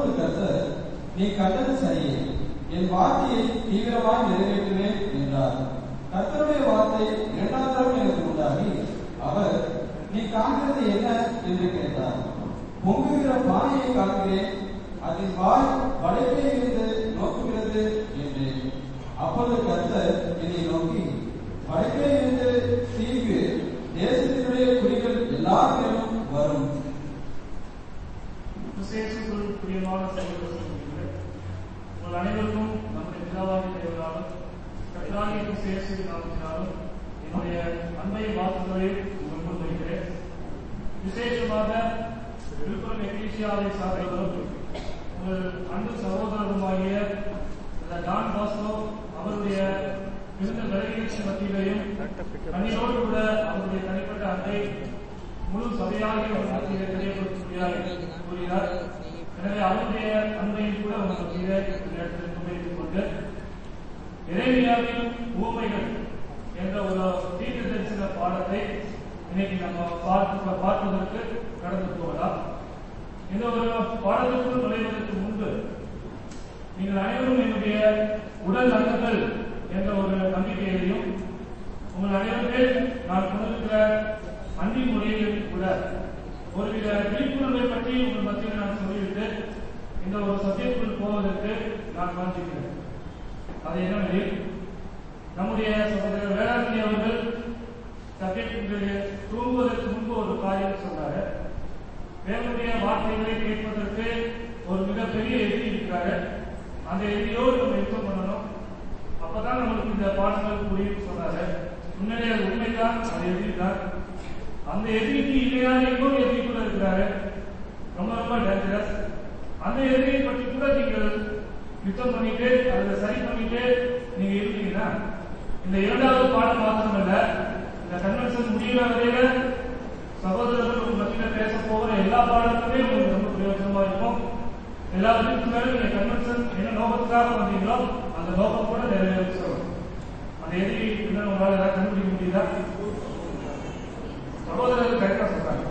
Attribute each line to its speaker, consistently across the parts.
Speaker 1: அப்பொழுது கர்த்தர் நீ கண்டது சரியே என் வார்த்தையை தீவிரமாய் நிறைவேற்றுவேன் என்றார் கர்த்தருடைய வார்த்தை இரண்டாம் தரம் எனக்கு உண்டாகி அவர் நீ காண்கிறது என்ன என்று கேட்டார் பொங்குகிற பானையை காண்கிறேன் அதன் வாய் வடக்கே இருந்து நோக்குகிறது என்றேன் அப்பொழுது கர்த்தர் என்னை நோக்கி வடக்கே இருந்து தீங்கு தேசத்தினுடைய குடிகள் எல்லாரிலும் வரும்
Speaker 2: விசேஷத்துக்குள் பிரியமான செயல்கள் செய்கிறீர்கள் உங்கள் அனைவருக்கும் நம்முடைய பிதாவாகி தேவனாலும் கர்த்தராகிய விசேஷத்தை நாமத்தினாலும் என்னுடைய அன்பை வாழ்த்துக்களை உங்கள் முன் வைக்கிறேன் விசேஷமாக விழுப்புரம் எக்லீசியாவை சார்ந்தவரும் உங்கள் அன்பு சகோதரருமாகிய இந்த டான் பாஸ்கோ அவருடைய மிகுந்த விலகியற்ற மத்தியிலையும் கண்ணீரோடு கூட அவருடைய தனிப்பட்ட அன்பை முழு சபையாக அவர் மத்தியிலே தெரியப்படுத்துகிறார் கூறுகிறார் எனவே அவருடைய அன்பையும் கூட அவர் மத்தியிலே இந்த இடத்தில் முன்வைத்துக் கொண்டு இறைமையாவின் ஊமைகள் என்ற ஒரு தீர்க்க தரிசன பாடத்தை இன்னைக்கு நம்ம பார்த்து பார்ப்பதற்கு கடந்து போகலாம் இந்த ஒரு பாடத்திற்குள் நுழைவதற்கு முன்பு நீங்கள் அனைவரும் என்னுடைய உடல் நலன்கள் என்ற ஒரு நம்பிக்கையையும் உங்கள் அனைவருமே நான் கொண்டிருக்கிற அன்பின் முறையில் கூட ஒருவித விழிப்புணர்வை பற்றி உங்கள் மத்தியில் நான் சொல்லிவிட்டு இந்த ஒரு சத்தியத்துக்குள் போவதற்கு நான் காண்பிக்கிறேன் அது என்னவெனில் நம்முடைய சகோதரர் வேளாண்மை அவர்கள் சத்தியத்திற்கு தூங்குவதற்கு முன்பு ஒரு காரியம் சொன்னாரு தேவனுடைய வார்த்தைகளை கேட்பதற்கு ஒரு மிகப்பெரிய எதிரி இருக்கிறாரு அந்த எதிரியோடு நம்ம யுத்தம் பண்ணணும் அப்பதான் நம்மளுக்கு இந்த பாடங்கள் புரியும் சொன்னாரு உண்மையிலே அது உண்மைதான் அது எதிரி தான் அந்த எதிரிக்கு இணையான இன்னொரு எதிரி கூட இருக்கிறாரு ரொம்ப ரொம்ப டேஞ்சரஸ் அந்த எதிரியை பற்றி கூட நீங்கள் யுத்தம் பண்ணிட்டு அதை சரி பண்ணிட்டு நீங்க இருக்கீங்கன்னா இந்த இரண்டாவது பாடம் மாத்திரமல்ல இந்த கன்வென்ஷன் முடிகிற வரையில சகோதரர்கள் உங்க மத்தியில பேச போகிற எல்லா பாடங்களுமே உங்களுக்கு ரொம்ப பிரயோஜனமா இருக்கும் எல்லாத்துக்கும் மேல நீங்க கன்வென்ஷன் என்ன நோக்கத்துக்காக வந்தீங்களோ அந்த நோக்கம் கூட நிறைவேற்றணும் அந்த எதிரி என்ன உங்களால ஏதாவது கண்டுபிடிக்க முடியுதா சகோதரர்கள் கரெக்டா சொல்றாங்க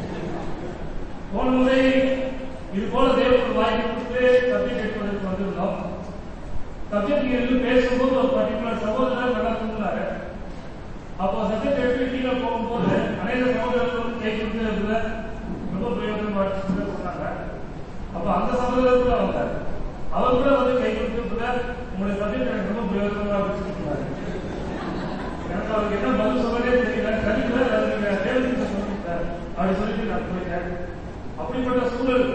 Speaker 2: போன முறை இது போல தேவனுக்கு வாய்ப்பு கொடுத்து சப்ஜெக்ட் எடுப்பதற்கு வந்திருந்தோம் சப்ஜெக்ட் இருந்து பேசும்போது ஒரு பர்டிகுலர் சகோதரர் நல்லா தூங்கினாரு அப்போ சப்ஜெக்ட் எடுத்து கீழே போகும்போது அநேக சகோதரர்கள் கை கொடுத்து ரொம்ப பிரயோஜனமா சொன்னாங்க அப்ப அந்த சகோதரர் கூட வந்தார் அவர் கூட வந்து கை கொடுத்து கூட உங்களுடைய சப்ஜெக்ட் எனக்கு ரொம்ப பிரயோஜனமா வச்சுருக்காரு எனக்கு அவருக்கு என்ன பதில் சொல்லவே தெரியல கண்டிப்பா நீங்க தேவனுக்கு சொல்லிட்டார் அப்படி சொல்லிட்டு நான் போயிட்டேன் அப்படிப்பட்ட சூழல்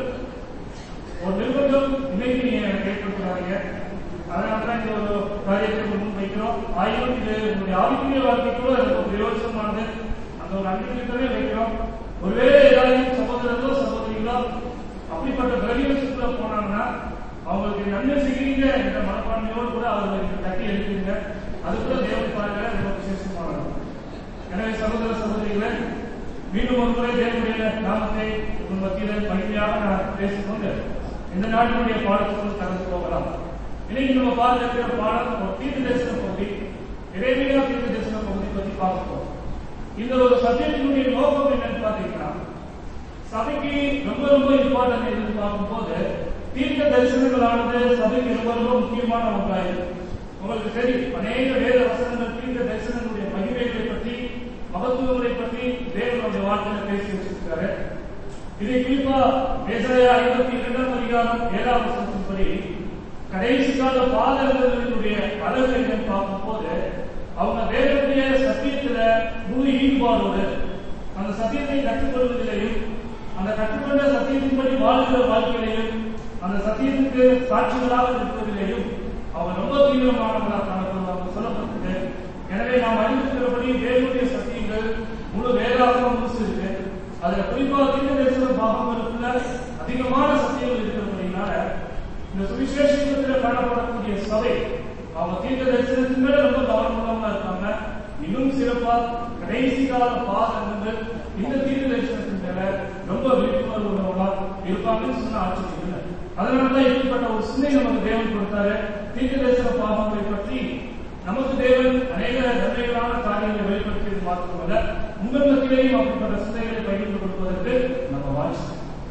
Speaker 2: ஒரு நிர்பந்தம் இன்னைக்கு நீங்க ஏற்படுத்துறாங்க அதனால தான் இந்த ஒரு காரியத்தை முன் வைக்கிறோம் ஆயினும் இது உங்களுடைய ஆவிக்குரிய வாழ்க்கைக்குள்ள ரொம்ப பிரயோஜனமானது அந்த ஒரு அன்பிற்கவே வைக்கிறோம் ஒருவேளை ஏதாவது சகோதரர்களோ சகோதரிகளோ அப்படிப்பட்ட பிரதிவசத்துல போனாங்கன்னா அவங்களுக்கு நன்மை செய்கிறீங்க என்ற மனப்பான்மையோடு கூட அவர்களுக்கு தட்டி எழுப்பீங்க அது கூட தேவன் பாருங்க ரொம்ப விசேஷமானது எனவே சகோதர சகோதரிகளே மீண்டும் ஒரு முறை தேவனுடைய நாமத்தை உங்கள் மத்தியில் மகிழ்ச்சியாக நான் பேசிக்கொண்டு இந்த நாட்டினுடைய பாடத்துக்குள் கடந்து போகலாம் இன்னைக்கு நம்ம பார்த்து இருக்கிற பாடம் ஒரு தீர்க்க தரிசன பகுதி இறைமையா தீர்க்க தரிசன பகுதி பத்தி பார்க்க போறோம் இந்த ஒரு சப்ஜெக்டினுடைய நோக்கம் என்னன்னு பாத்தீங்கன்னா சபைக்கு ரொம்ப ரொம்ப இம்பார்ட்டன் எதுன்னு பார்க்கும்போது தீர்க்க தரிசனங்களானது சபைக்கு ரொம்ப ரொம்ப முக்கியமான ஒன்றாயிருக்கு உங்களுக்கு தெரியும் அநேக வேத வசனங்கள் தீர்க்க தரிசனங்களுடைய மகிமைகளை பற்றி மகத்துவங்களை பற்றி தேவனுடைய வார்த்தையில பேசி வச்சிருக்காரு இதை குறிப்பா ஏசாயா ஐம்பத்தி இரண்டாம் அதிகாரம் ஏழாம் வசனத்தின்படி கடைசி கால பாதகர்களுடைய அழகு என்னன்னு பார்க்கும்போது அவங்க தேவனுடைய சத்தியத்துல முழு ஈடுபாடோடு அந்த சத்தியத்தை கற்றுக்கொள்வதிலையும் அந்த கற்றுக்கொண்ட சத்தியத்தின்படி வாழ்கிற வாழ்க்கையிலையும் அந்த சத்தியத்துக்கு சாட்சிகளாக இருப்பதிலேயும் அவங்க ரொம்ப தீவிரமானவர்களாக காணப்படுவாங்க சொல்லப்பட்டது எனவே நாம் அறிந்திருக்கிறபடி தேவனுடைய சத்தியங்கள் முழு வேதாகமும் முழுசு இருக்கு அதுல குறிப்பா தீர்க்க தரிசன பாகங்களுக்குள்ள அதிகமான சத்தியங்கள் இருக்கிறபடினால இந்த சுவிசேஷத்தில் காணப்படக்கூடிய சபை அவங்க தீர்க்க தரிசனத்தின் மேல ரொம்ப கவனமுள்ளவங்க இருக்காங்க இன்னும் சிறப்பா கடைசி கால பாதங்கள் இந்த தீர்க்க தரிசனத்தின் மேல ரொம்ப விழிப்புணர்வு உள்ளவங்களா இருப்பாங்கன்னு சொன்ன ஆச்சரியம் இல்லை அதனாலதான் இப்படிப்பட்ட ஒரு சிந்தை நமக்கு தேவன் கொடுத்தாரு தீர்க்க தரிசன பாகங்களை பற்றி நமக்கு தேவன் அநேக நன்மைகளான காரியங்களை வெளிப்படுத்தியது மாத்திரமல்ல உங்கள் மத்தியிலேயும் அப்படிப்பட்ட சிந்தைகளை பகிர்ந்து கொடுப்பதற்கு நம்ம வாய்ப்பு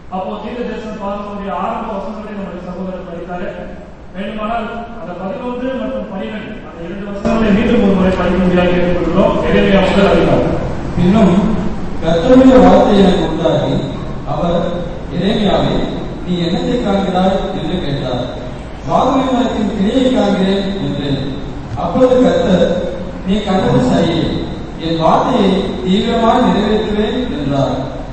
Speaker 2: அப்போ தீர்க்க தரிசனம் பார்க்கக்கூடிய ஆரம்ப வசனங்களை நம்முடைய சகோதரர் படித்தாரு வேண்டுமானால் அந்த பதினொன்று மற்றும் பனிரெண்டு அந்த இரண்டு வசனங்களை மீண்டும் ஒரு முறை படிக்கும்படியாக கேட்டுக்கொள்கிறோம் எதிரே முதல் அதிகாரம்
Speaker 1: பின்னும் கர்த்தருடைய வார்த்தை எனக்கு உண்டாகி அவர் எரேமியாவே நீ என்னத்தை காண்கிறாய் என்று கேட்டார் வாகன மரத்தின் கிளையை காண்கிறேன் என்றேன் அப்பொழுது கர்த்தர் நீ கண்டது சரியே என் வார்த்தையை தீவிரமாக நிறைவேற்றுவேன் என்றார்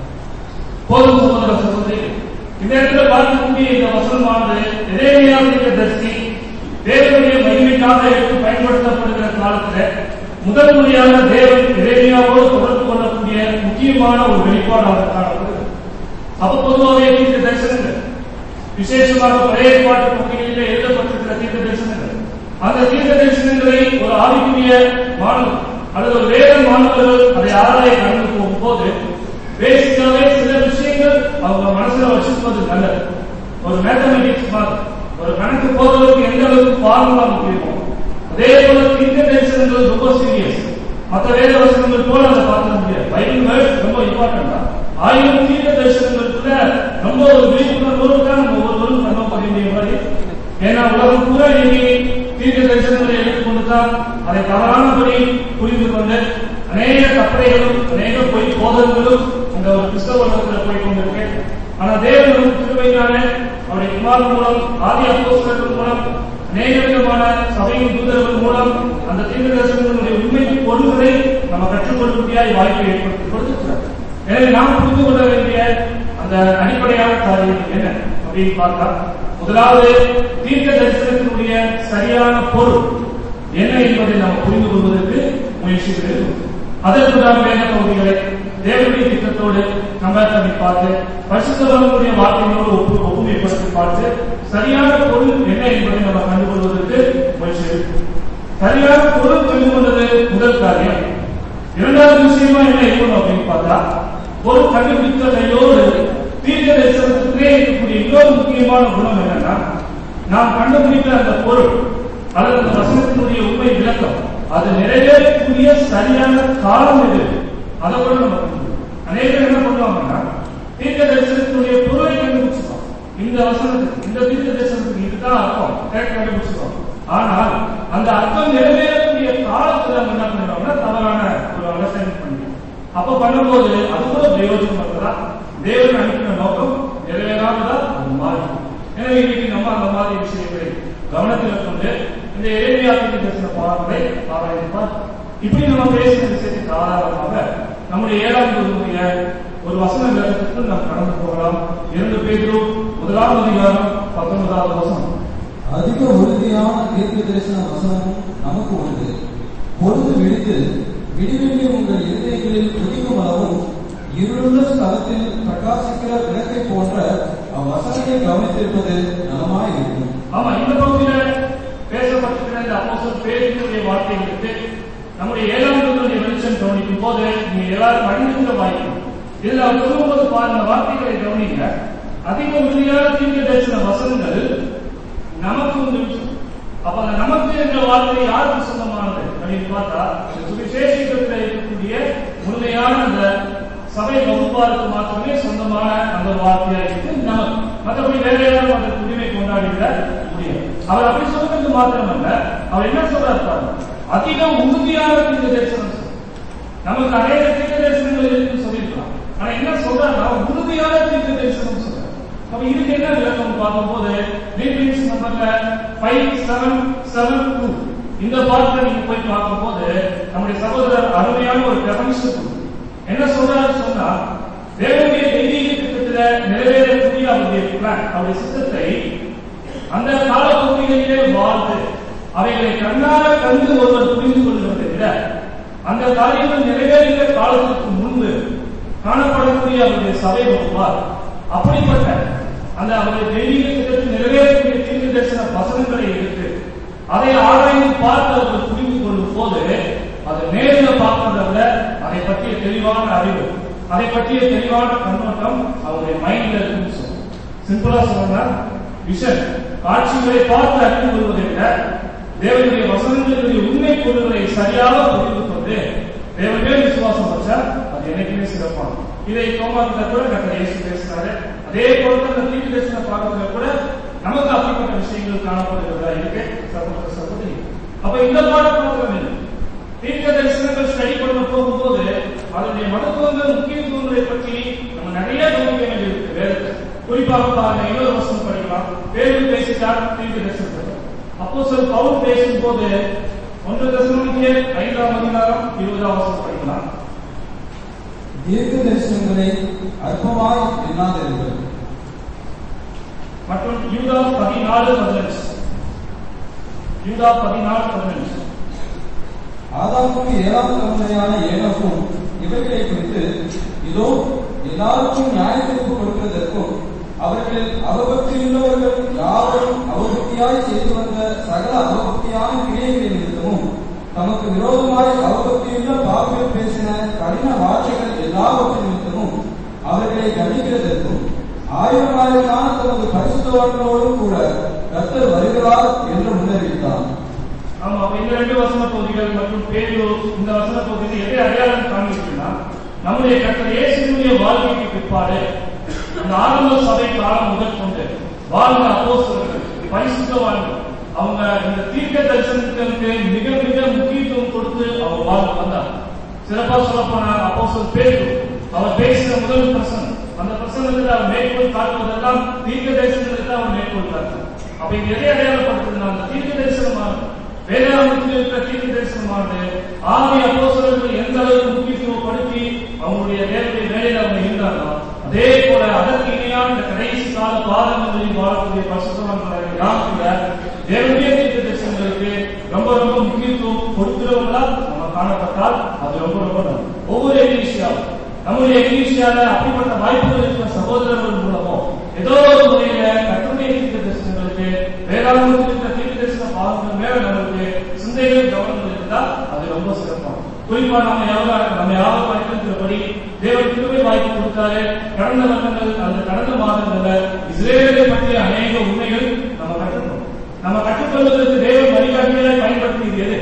Speaker 2: போதும் சகோதர சகோதரி இந்த இடத்துல பார்க்கக்கூடிய இந்த வசனமானது எரேமியாவுடைய தரிசி தேவனுடைய மகிமைக்காக எடுத்து பயன்படுத்தப்படுகிற காலத்துல முதல் முறையாக தேவன் எரேமியாவோடு தொடர்பு கொள்ளக்கூடிய முக்கியமான ஒரு வெளிப்பாடாக காணப்படுகிறது அப்ப பொதுவாகவே தீர்க்க தரிசனங்கள் விசேஷமாக பழைய ஏற்பாட்டு பகுதிகளில் எழுதப்பட்டிருக்கிற தீர்க்க தரிசனங்கள் அந்த தீர்க்க தரிசனங்களை ஒரு ஆவிக்குரிய மாணவர் அல்லது ஒரு வேத மாணவர்கள் அதை ஆராய கடந்து போகும்போது பேசிக்காவே சில விஷயங்கள் அவங்க மனசுல வச்சிருப்பது நல்லது ஒரு மேத்தமெட்டிக்ஸ் மாதிரி ஒரு கணக்கு போடுறதுக்கு எந்த அளவுக்கு ஃபார்முலா முக்கியமோ அதே போல தீர்க்க தரிசனங்கள் ரொம்ப சீரியஸ் மற்ற வேத வசனங்கள் போல அதை பார்க்க முடியாது பைபிள் வேர்ட் ரொம்ப இம்பார்ட்டன்ட் தான் ஆயிரம் தீர்க்க தரிசனங்களுக்குள்ள ரொம்ப ஒரு விழிப்புணர்வோடு தான் நம்ம ஒவ்வொருவரும் கண்ணம் பதிய வேண்டிய மாதிரி ஏன்னா உலகம் பூரா இன்னைக்கு தீர்க்க தரிசனங்களை எடுத்துக்கொண்டு தான் அதை தவறானபடி புரிந்து கொண்டு அநேக கப்பலைகளும் அநேக பொய் போதல்களும் இந்த ஒரு கிறிஸ்தவ உலகத்தில் போய் கொண்டிருக்கு ஆனா தேவனும் திருவையினாலே அவருடைய குமார் மூலம் ஆதி அப்போஸ்தலர்கள் மூலம் அநேக விதமான சபையின் தூதர்கள் மூலம் அந்த தீர்க்க தரிசனங்களுடைய உண்மை பொருள்களை நம்ம கற்றுக்கொள்ளும்படியாய் வாய்ப்பை ஏற்படுத்தி கொடுத்திருக்கிறார் எனவே நாம் புரிந்து கொள்ள வேண்டிய அந்த அடிப்படையான காரியம் என்ன அப்படின்னு பார்த்தா முதலாவது தீர்க்க தரிசனத்தினுடைய சரியான பொருள் என்ன என்பதை நாம் புரிந்து கொள்வதற்கு முயற்சிக்கிறோம் அதற்கு நாம் வேத பகுதிகளை தேவனுடைய திட்டத்தோடு கம்பேர் பண்ணி பார்த்து பரிசுத்தவர்களுடைய வார்த்தைகளோடு ஒப்பு ஒப்புமைப்படுத்தி பார்த்து சரியான பொருள் என்ன என்பதை நம்ம கண்டுகொள்வதற்கு முயற்சி சரியான பொருள் தெரிந்து கொண்டது முதல் காரியம் இரண்டாவது விஷயமா என்ன இருக்கணும் அப்படின்னு பார்த்தா ஒரு கண்டுபிடித்தலையோடு தீர்க்க தரிசனத்திலே இருக்கக்கூடிய இன்னொரு முக்கியமான குணம் என்னன்னா நாம் கண்டுபிடித்த அந்த பொருள் அல்லது அந்த வசனத்தினுடைய உண்மை விளக்கம் அது நிறைவேறக்கூடிய சரியான காலம் எது அதை கூட நம்ம புரிஞ்சுக்கணும். அநேகர் என்ன பண்ணுவாங்கன்னா தீர்க்க தரிசனத்தினுடைய பொருளை கண்டுபிடிச்சிருக்கோம் இந்த வசனத்துக்கு இந்த தீர்க்க தரிசனத்துக்கு இதுதான் அர்த்தம் கரெக்ட் கண்டுபிடிச்சிருக்கோம் ஆனால் அந்த அர்த்தம் நிறைவேறக்கூடிய காலத்துல நம்ம என்ன பண்ணிடுவோம்னா தவறான ஒரு அண்டர்ஸ்டாண்டிங் பண்ணிடுவோம் அப்ப பண்ணும்போது அது கூட பிரயோஜனம் இருக்கிறதா தேவன் அனுப்பின நோக்கம் நிறைவேறாமதா அது மாறி எனவே இன்னைக்கு நம்ம அந்த மாதிரி விஷயங்களை கவனத்தில் கொண்டு இந்த இறைமையாத்திற்கு பேசின பாடங்களை ஆராய்ப்பார் இப்படி நம்ம பேசின விஷயத்துக்கு ஆதாரமாக நம்முடைய ஏழாம் குருவுடைய ஒரு வசன விளக்கத்துக்கு நாம் கடந்து போகலாம் இரண்டு பேரும் முதலாம் அதிகாரம் பத்தொன்பதாவது வசனம்
Speaker 1: அதிக உறுதியான தீர்க்க தரிசன வசனமும் நமக்கு உண்டு பொழுது விழித்து விடிவெள்ளி உங்கள் இருதயங்களில் உதிக்கும் அளவும் இருளுள்ள ஸ்தலத்தில் பிரகாசிக்கிற விளக்கை போன்ற அவ்வசனத்தை கவனித்திருப்பது நலமாய் இருக்கும்
Speaker 2: ஆமா இந்த பகுதியில பேசப்பட்டிருக்கிற இந்த அப்போஸ்தலர் பேரினுடைய வார்த்தைகளுக்கு நம்முடைய ஏழாம் நூற்றாண்டுடைய வெளிச்சம் கவனிக்கும் போது நீங்க எல்லாரும் அழிந்துள்ள வாய்ப்பு இதுல அவர் சொல்லும்போது பாருங்க வார்த்தைகளை கவனிங்க அதிக உறுதியான தீர்க்க தரிசன வசனங்கள் நமக்கு உண்டு அப்ப அந்த நமக்கு என்ற வார்த்தை யாருக்கு சொந்தமானது அப்படின்னு பார்த்தா இந்த சுவிசேஷத்தில் இருக்கக்கூடிய முழுமையான அந்த சபை வகுப்பாருக்கு மாத்திரமே சொந்தமான அந்த வார்த்தையா இருக்கு நமக்கு மற்றபடி வேற யாரும் அதற்கு உரிமை கொண்டாடிவிட முடியாது அவர் அப்படி சொல்றது மாத்திரமல்ல அவர் என்ன சொல்றாரு பாருங்க அதிக உறுதியான தீர்க்க தரிசனம் சொல்றார். நமக்கு அநேக தீர்க்க தரிசனங்கள் இருக்குன்னு சொல்லியிருக்கலாம் ஆனா என்ன சொல்றாருன்னா உறுதியான தீர்க்க தரிசனம் சொல்றாரு அப்ப இதுக்கு என்ன விளக்கம் பார்க்கும்போது ரீபிங்ஸ் நம்பர்ல ஃபைவ் செவன் செவன் டூ இந்த பாட்டில் நீங்க போய் பார்க்கும்போது நம்முடைய சகோதரர் அருமையான ஒரு டெபனிஷன் என்ன சொல்றாரு சொன்னா தேவனுடைய தெய்வீக திட்டத்துல நிறைவேறக்கூடிய அவருடைய பிளான் அவருடைய சித்தத்தை அந்த கால பகுதிகளிலே வாழ்ந்து அவைகளை கண்ணார கண்டு ஒருவர் புரிந்து கொள்வதை விட அந்த காரியங்கள் நிறைவேறுகிற காலத்துக்கு முன்பு காணப்படக்கூடிய அவருடைய சபை வகுப்பார் அப்படிப்பட்ட அந்த அவருடைய தெய்வீக திட்டத்தில் நிறைவேறக்கூடிய தீர்க்க தரிசன வசனங்களை எடுத்து அதை ஆராய்ந்து பார்த்து அவர்கள் புரிந்து கொள்ளும் போது அது நேரில் பார்க்கிறத விட அதை பற்றிய தெளிவான அறிவு அதை பற்றிய தெளிவான கண்ணோட்டம் அவருடைய மைண்ட்ல இருக்குன்னு சொல்லுவோம் சிம்பிளா சொல்லணும்னா விஷன் காட்சிகளை பார்த்து அறிந்து கொள்வதை விட தேவனுடைய வசனங்களுடைய உண்மை பொருள்களை சரியாக புரிந்து கொண்டு தேவனே விசுவாசம் வச்சா அது என்னைக்குமே சிறப்பாகும் இதை தோமாக்கிட்ட கூட கட்ட இயேசு பேசினாரு அது அதே போல அந்த தீர்க்க தரிசன பாடத்துல கூட நமக்கு அப்படிப்பட்ட விஷயங்கள் காணப்படுகிறதா இருக்கு சகோதர சகோதரி அப்ப இந்த பாடம் மாத்திரம் இல்லை தீர்க்க தரிசனங்கள் ஸ்டடி பண்ண போகும்போது அதனுடைய மகத்துவங்கள் முக்கியத்துவங்களை பற்றி நம்ம நிறைய கவனிக்க வேண்டியிருக்கு வேதத்தை குறிப்பாக பாருங்க இன்னொரு வசனம் படிக்கலாம் வேறு பேசிட்டார் தீர்க்க தரிசனத்தில் அப்போ சொல் பவுல் பேசும்போது ஒன்று தசமணிக்கு ஐந்தாம் அதிகாரம் இருபதாம் வசனம் படிக்கலாம்
Speaker 1: தீர்க்க தரிசனங்களை அற்பமாய் எண்ணாதிருங்கள்
Speaker 2: மற்றும் யூதா பதினாலு பதினஞ்சு யூதா பதினாலு பதினஞ்சு
Speaker 1: ஆதாமுக்கு ஏழாம் தலைமுறையான ஏனோக்கும் இவைகளை குறித்து இதோ எல்லாருக்கும் நியாய தீர்ப்பு கொடுப்பதற்கும் அவர்களில் அவபக்தியுள்ளவர்கள் யாவரும் அவபக்தியாய் செய்து வந்த சகல அவபக்தியான கிரியைகளின் நிமித்தமும் தமக்கு விரோதமாய் அவபக்தியுள்ள பாவிகள் பேசின கடின வார்த்தைகள் எல்லாவற்றின் நிமித்தமும் அவர்களை கண்டிக்கிறதற்கும் ஆயிரம் ஆயிரமான தமது பரிசுத்தவான்களோடும் கூட கர்த்தர் வருகிறார் என்று முன்னறிவித்தார்
Speaker 2: ஆமா அப்ப இந்த ரெண்டு வசன பகுதிகள் மற்றும் பேரு இந்த வசன பகுதி எதை அடையாளம் காண்பிக்குன்னா நம்முடைய கர்த்தர் இயேசுடைய வாழ்க்கைக்கு பிற்பாடு அந்த ஆரம்ப சபை காலம் முதல் கொண்டு வாழ்ந்த அப்போஸ்தலர்கள் பரிசுத்தவான்கள் அவங்க இந்த தீர்க்க தரிசனத்திற்கு மிக மிக முக்கியத்துவம் கொடுத்து அவங்க வாழ்ந்து வந்தாங்க சிறப்பா சொல்ல போனா அப்போஸ்தலர் பேரு அவர் பேசின முதல் பிரசனம் அந்த பிரசனத்தில் அவர் மேற்கோள் காட்டுவதெல்லாம் தீர்க்க தரிசனத்துக்கு அவர் மேற்கோள் காட்டுறார் அப்ப இது எதை அடையாளப்படுத்துதுன்னா அந்த தீர்க்க தரிசனமானது வேதாந்தத்தில் இருக்கிற தீர்க்க தரிசனமானது ஆவி அப்போஸ்தலர்கள் எந்த அளவுக்கு முக்கியத்துவப்படுத்தி அவங்களுடைய தேவனுடைய வேலையில அவங்க இருந்தாங்களோ அதே போல அதற்கு இணையான இந்த கடைசி கால பாதங்களில் வாழக்கூடிய பரிசுத்தவான்களாக நாம் கூட தேவனுடைய தீர்க்க தரிசனங்களுக்கு ரொம்ப ரொம்ப முக்கியத்துவம் கொடுக்கிறவங்களா நம்ம காணப்பட்டால் அது ரொம்ப ரொம்ப நல்லது ஒவ்வொரு எக்லீசியாவும் நம்முடைய எக்லீசியால அப்படிப்பட்ட வாய்ப்புகள் இருக்கிற சகோதரர்கள் மூலமோ ஏதோ ஒரு முறையில கட்டுரை தீர்க்க தரிசனங்களுக்கு வேளாண்மைக்கு இருக்கிற தீர்க்க தரிசன பாதங்கள் மேல நமக்கு சிந்தைகள் கவனங்கள் இருந்தா அது ரொம்ப சிறப்பாகும் குறிப்பா நம்ம எவ்வளவு நம்ம யாரும் படிக்கிறபடி தேவன் திருவை வாய்ப்பு கொடுத்தாரு கடந்த வருடங்கள் அந்த கடந்த மாதங்கள்ல இஸ்ரேலை பற்றிய அநேக உண்மைகள் நம்ம கற்றுக்கணும் நம்ம கற்றுக்கொள்வதற்கு தேவன் வழிகாட்டியாக பயன்படுத்தியது எது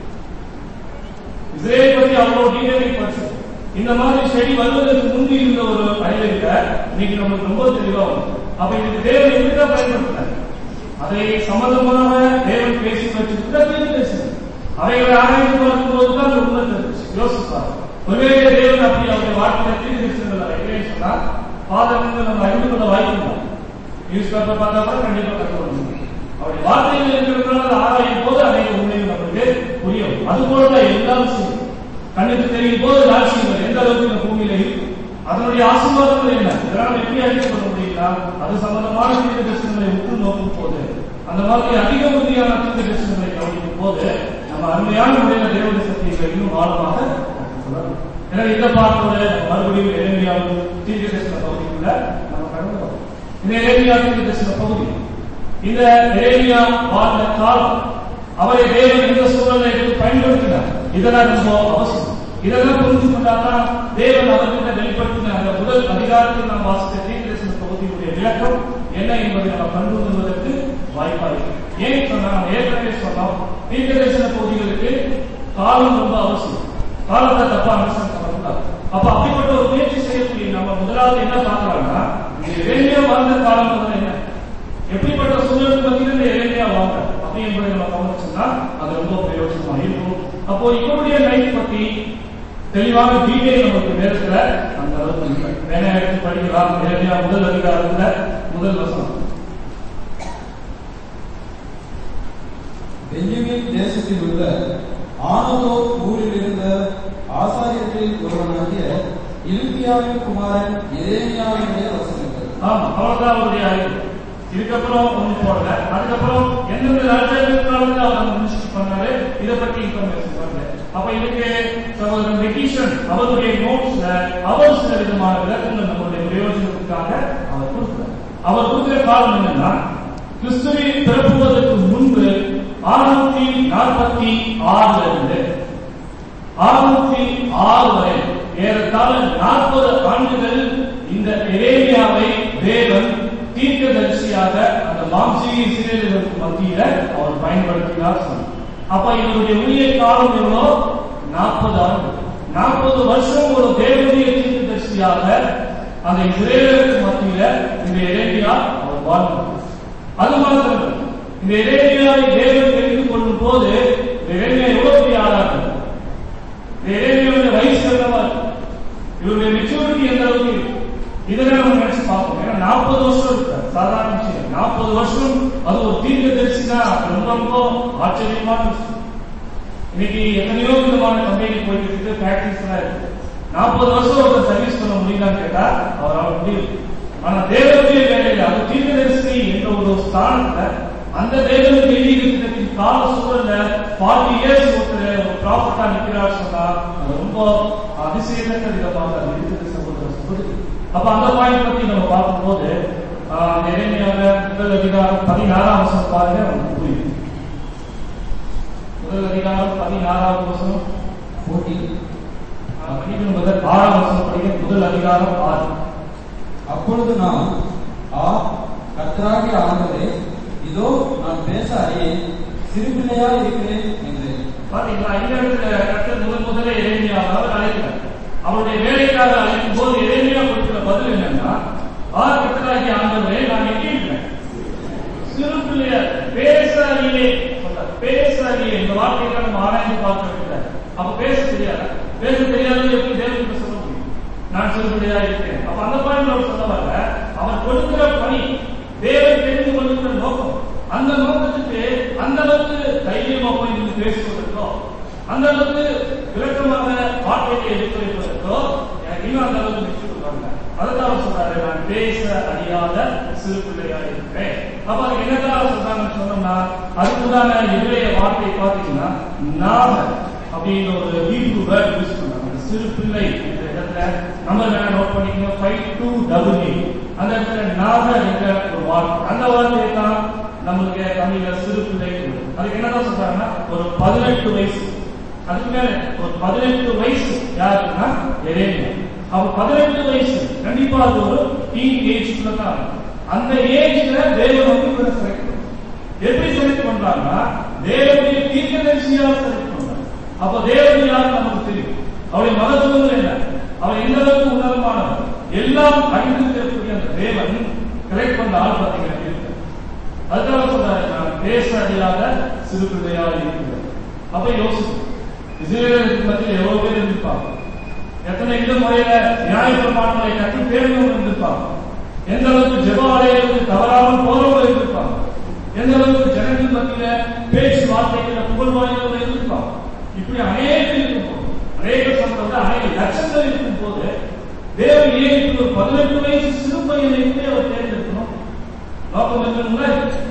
Speaker 2: இஸ்ரேல் பற்றி அவ்வளவு டீடைலிங் படிச்சு இந்த மாதிரி செடி வருவதற்கு முந்தி இருந்த ஒரு அறிவை விட இன்னைக்கு நமக்கு ரொம்ப தெளிவா வரும் அப்ப இதுக்கு தேவன் எப்படிதான் பயன்படுத்தினார் அதை சம்பந்தமாக தேவன் பேசி வச்சிருக்கிற தீர்க்கதரிசனம் அவைகளை ஆராய்ந்து பார்க்கும்போது தான் அந்த உண்மை தெரிஞ்சு யோசிப்பார் ஒருவேளை தேவன் அப்படி அவருடைய வாழ்க்கையில தீர்க்கதரிசனங்கள் வைக்கிறேன்னு சொன்னா பாதகங்கள் நம்ம அறிந்து கொள்ள வாய்ப்பு நியூஸ் பேப்பர் பார்த்தா கூட கண்டிப்பா கற்றுக்கொள்ள முடியும் அவருடைய வார்த்தைகள் இருக்கிறதுனால அதை ஆராயும் போது அநேக உண்மைகள் நமக்கு புரியும் அது போலதான் எல்லா விஷயம் கண்ணுக்கு தெரியும் போது ராசியங்கள் எந்த அளவுக்கு இந்த பூமியில இருக்கு அதனுடைய ஆசீர்வாதங்கள் என்ன இதெல்லாம் எப்படி அறிந்து கொள்ள முடியுங்களா அது சம்பந்தமான தீர்க்க தரிசனங்களை உற்று நோக்கும் போது அந்த மாதிரி அதிக உறுதியான தீர்க்க தரிசனங்களை கவனிக்கும் போது நம்ம அருமையான முறையில தேவனுடைய சக்திகளை இன்னும் ஆழமாக கற்றுக்கொள்ளலாம். எனவே இந்த பாட்டோட மறுபடியும் எளிமையாவும் தீர்க்க தரிசன பகுதிக்குள்ள நம்ம கடந்து வரோம் இந்த எளிமையா தீர்க்க தரிசன பகுதி இந்த எரேமியா வாழ்ந்த காலம் அவரை தேவன் எந்த சூழலை எடுத்து பயன்படுத்தினார் இதெல்லாம் ரொம்ப அவசியம் இதெல்லாம் புரிந்து கொண்டாதான் தேவன் அவர்கிட்ட வெளிப்படுத்தின அந்த முதல் அதிகாரத்தில் நாம் வாசித்த தீர்க்கதரிசன பகுதியுடைய விளக்கம் என்ன என்பதை நம்ம கண்டு கொள்வதற்கு வாய்ப்பாக இருக்கு ஏன் சொன்னா நம்ம ஏற்கனவே சொன்னோம் தீர்க்கதரிசன பகுதிகளுக்கு காலம் ரொம்ப அவசியம் காலத்தை தப்பா அனுசரிச்சு பண்ணக்கூடாது அப்ப அப்படிப்பட்ட ஒரு முயற்சி செய்யக்கூடிய நம்ம முதலாவது என்ன பார்க்கலாம்னா இந்த எரேமியா வாழ்ந்த காலம் வந்து என்ன எப்படிப்பட்ட சூழல் மத்தியில் இளைஞரா வாங்க அப்படி என்பதை நம்ம கவனிச்சோம்னா அது ரொம்ப பிரயோஜனமா இருக்கும் அப்போ இவருடைய லைஃப் பத்தி தெளிவான டீடைல் நமக்கு நேரத்துல அந்த அளவுக்கு இல்லை வேணா எடுத்து படிக்கலாம் இளைஞரா முதல் அதிகாரத்துல முதல் வசனம்
Speaker 1: பென்யமீன் தேசத்தில் உள்ள ஆனதோ ஊரில் இருந்த ஆசாரியர்களில் ஒருவனாகிய இலுக்கியாவின் குமாரன் எரேமியாவினுடைய வசனங்கள்
Speaker 2: ஆமா அவ்வளவுதான் அவருடைய அறிவு இதுக்கப்புறம் ஒண்ணு போடல அதுக்கப்புறம் எந்தெந்த ராஜாக்கள் காலத்துல அவர் நம்ம மினிஸ்டர் பண்ணாரு இதை பத்தி இன்ஃபர்மேஷன் பண்ணல அப்ப இதுக்கு சகோதரன் வெகிஷன் அவருடைய நோட்ஸ்ல அவர் சில விதமான விளக்கங்கள் நம்மளுடைய பிரயோஜனத்துக்காக அவர் கொடுக்கிறார் அவர் கொடுக்கிற காலம் என்னன்னா கிறிஸ்துவின் பிறப்புவதற்கு முன்பு ஆறுநூத்தி நாற்பத்தி ஆறுல இருந்து அறுநூத்தி ஆறு வரை ஏறத்தாழ நாற்பது ஆண்டுகள் இந்த எரேமியாவை தேவன் தீர்க்கதரிசியாக அந்த மாம்சீக இஸ்ரேலர்களுக்கு மத்தியில அவர் பயன்படுத்தினார் சொன்னார் அப்ப இவருடைய ஊழிய காலம் எவ்வளோ நாற்பது ஆண்டு நாற்பது வருஷம் ஒரு தேவனுடைய தீர்க்கதரிசியாக அந்த இஸ்ரேலுக்கு மத்தியில இந்த எரேமியா அவர் வாழ்ந்தார் அது மாத்திரம் இல்ல. இந்த எரேமியாவை தேவன் தெரிந்து கொள்ளும் போது இந்த எரேமியா எவ்வளவு பெரிய ஆளா இருக்கு இந்த எரேமியாவுடைய வயசு என்னவா இருக்கு இவருடைய மெச்சூரிட்டி எந்த அளவுக்கு இருக்கு இதெல்லாம் நம்ம நினைச்சு பார்ப்போம் ஏன்னா நாற்பது வருஷம் இருக்கு சாதாரண விஷயம் நாற்பது வருஷம் அது ஒரு தீர்க்க தரிசினா ரொம்ப ரொம்ப ஆச்சரியமான விஷயம் இன்னைக்கு எத்தனையோ விதமான கம்பெனி போயிட்டு இருக்கு ஃபேக்டரிஸ் எல்லாம் இருக்கு நாற்பது வருஷம் ஒருத்தர் சர்வீஸ் பண்ண முடியலான்னு கேட்டா அவரால் முடியும் ஆனா தேவனுடைய வேலையில அது தீர்க்கதரிசி என்ற ஒரு ஸ்தானத்துல அந்த தேவனுக்கு எழுதியிருக்கிறதுக்கு கால சூழல்ல ஃபார்ட்டி இயர்ஸ் ஒருத்தர் ஒரு ப்ராஃபிட்டா நிக்கிறார் சொன்னா அது ரொம்ப அதிசயத்தக்க விதமாக அது இருக்குது சகோதர சகோதரி அப்ப அந்த பாயிண்ட் பத்தி நம்ம பார்க்கும்போது ஆஹ், அந்த இளைஞராக முதல் அதிகாரம் பதினாறாம் வருஷம் பாருங்க நமக்கு புரியும் முதல் அதிகாரம் பதினாறாவது வருஷம்
Speaker 1: போட்டி
Speaker 2: மன்னிக்கணும் முதல் ஆறாம் வருஷம் படிக்க முதல் அதிகாரம் ஆறு
Speaker 1: அப்பொழுது நான் ஆ கர்த்தராகிய ஆண்டவரே இதோ நான் பேச அறியேன் சிறுபிள்ளையா இருக்கிறேன் என்றேன்
Speaker 2: பாத்தீங்களா இந்த இடத்துல கர்த்தர் முதல் முதலே எரேமியாவை அவர் அழைக்கிறார் அவருடைய வேலைக்காக அழைக்கும் போது எரேமியா கொடுக்கிற பதில் என்னன்னா ஆ கர்த்தராகிய ஆண்டவரே நான் எங்கே இருக்கிறேன் சிறு பிள்ளையார் பேச அறியே சொல்றார். பேச அறியே இந்த வார்த்தைகளை நம்ம ஆராய்ந்து பார்க்க வேண்டியது அப்ப பேச தெரியாது பேச தெரியாது எப்படி தேவனுக்கு சொல்ல முடியும் நான் சிறு பிள்ளையா இருக்கேன் அப்ப அந்த பாயிண்ட் அவர் சொல்ல வரல அவர் கொடுக்கிற பணி தேவன் தெரிந்து கொள்கிற நோக்கம் அந்த நோக்கத்துக்கு அந்த அளவுக்கு தைரியமா போய் நின்று பேசுவதற்கோ அந்த அளவுக்கு விளக்கமாக வார்த்தையை எடுத்து வைப்பதற்கோ எனக்கு இன்னும் அந்த அளவுக்கு நிச்சயம் கொடுப்பாங்க அதுதான் அவர் சொல்றாரு நான் பேச அறியாத சிறு பிள்ளையா இருக்கிறேன் அப்ப அதுக்கு என்னதான் சொல்றாங்கன்னு சொன்னோம்னா அதுக்குதான இவரைய வார்த்தை பார்த்தீங்கன்னா நாம அப்படின்ற ஒரு ஹீப்ரு வேர்ட் யூஸ் பண்றாங்க அந்த சிறு பிள்ளை என்ற இடத்துல நம்ம என்ன நோட் பண்ணிக்கணும் ஃபைவ் டூ டபுள் அந்த இடத்துல நாக என்ற ஒரு வார்த்தை அந்த வார்த்தையை தான் நம்மளுக்கு தமிழ்ல சிறு பிள்ளை அதுக்கு என்னதான் சொல்றாங்கன்னா ஒரு பதினெட்டு வயசு அதுக்கு மேல ஒரு பதினெட்டு வயசு யாருக்குன்னா எரேமியா அப்ப பதினெட்டு வயசு கண்டிப்பா அது ஒரு டீன் ஏஜ்ல தான் இருக்கும். அந்த ஏஜ்ல தேவன் வந்து இவரை செலக்ட் பண்ணும் எப்படி செலக்ட் பண்றாங்கன்னா தேவனுடைய தீர்க்கதரிசியா செலக்ட் பண்றாங்க அப்ப தேவன் யார் நமக்கு தெரியும் அவருடைய மகத்துவங்கள் என்ன அவர் எந்த அளவுக்கு உன்னதமானவர் எல்லாம் அறிந்திருக்கக்கூடிய அந்த தேவன் செலக்ட் பண்ண ஆள் பாத்தீங்கன்னா இருக்கு. அதுக்காக சொல்றாரு நான் பேச அறியாத சிறு பிள்ளையா இருக்கிறேன் அப்ப யோசிக்கும் இஸ்ரேலுக்கு மத்தியில் எவ்வளவு பேர் இருந்திருப்பாங்க எத்தனை இந்த முறையில நியாய பிரமாணங்களை கட்டி பேருந்தவங்க இருந்திருப்பாங்க எந்த அளவுக்கு ஜெப ஆலயத்துக்கு தவறாமல் போறவங்க இருந்திருப்பாங்க எந்த அளவுக்கு ஜனங்கள் மத்தியில பேச்சு வார்த்தைகளை புகழ் வாய்ந்தவங்க இருந்திருப்பாங்க இப்படி அநேகம் இருக்கும் போது அநேக சம்பவம் அநேக லட்சங்கள் இருக்கும் போது தேவன் ஏன் இப்படி ஒரு பதினெட்டு வயசு சிறு பையனை எப்படி அவர் தேர்ந்தெடுக்கணும் நோக்கம் என்னன்னா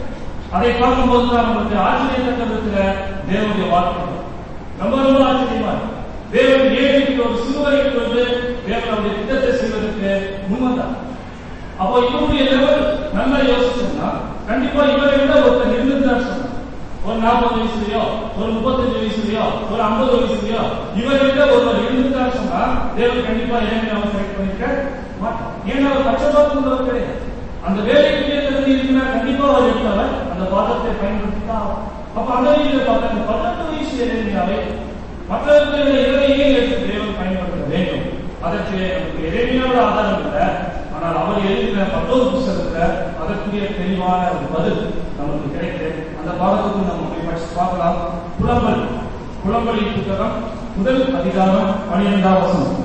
Speaker 2: அதை பார்க்கும்போது தான் நமக்கு ஆச்சரியத்தக்க விதத்துல தேவனுடைய வார்த்தை ரொம்ப ரொம்ப ஆச்சரியமா இருக்கு. தேவன் ஏழைக்கு ஒரு சிறுவரை கொண்டு தேவன் அவருடைய திட்டத்தை செய்வதற்கு முன்வந்தார் அப்போ இவருடைய லெவல் நல்லா யோசிச்சோம்னா கண்டிப்பா இவரை விட ஒருத்தர் இருந்திருந்தார் சொன்னார் ஒரு நாற்பது வயசுலயோ ஒரு முப்பத்தஞ்சு வயசுலயோ ஒரு ஐம்பது வயசுலயோ இவரை விட ஒருவர் இருந்திருந்தார் சொன்னா தேவன் கண்டிப்பா இளைஞர் அவர் செலக்ட் பண்ணிக்க மாட்டார் ஏன்னா அவர் பட்சபாத்தம் கிடையாது அந்த வேலைக்குரிய தகுதி இருக்குன்னா கண்டிப்பா அவர் எடுத்தவர் அந்த பாதத்தை பயன்படுத்தி தான் ஆகும். அப்ப அந்த வகையில பார்த்தா இந்த பதினெட்டு வயசு இளைஞராவை மற்றவர்களை இறையே எடுத்து தேவன் பயன்படுத்த வேண்டும் அதற்கு நமக்கு இறைமையோட ஆதாரம் இல்லை ஆனால் அவர் எழுதின மற்றொரு புத்தகத்துல அதற்குரிய தெளிவான ஒரு பதில் நமக்கு கிடைத்து அந்த பாடத்துக்கு நம்ம போய் படிச்சு பார்க்கலாம் புலம்பல் புலம்பலி புத்தகம் முதல் அதிகாரம் பனிரெண்டாம் வசனம்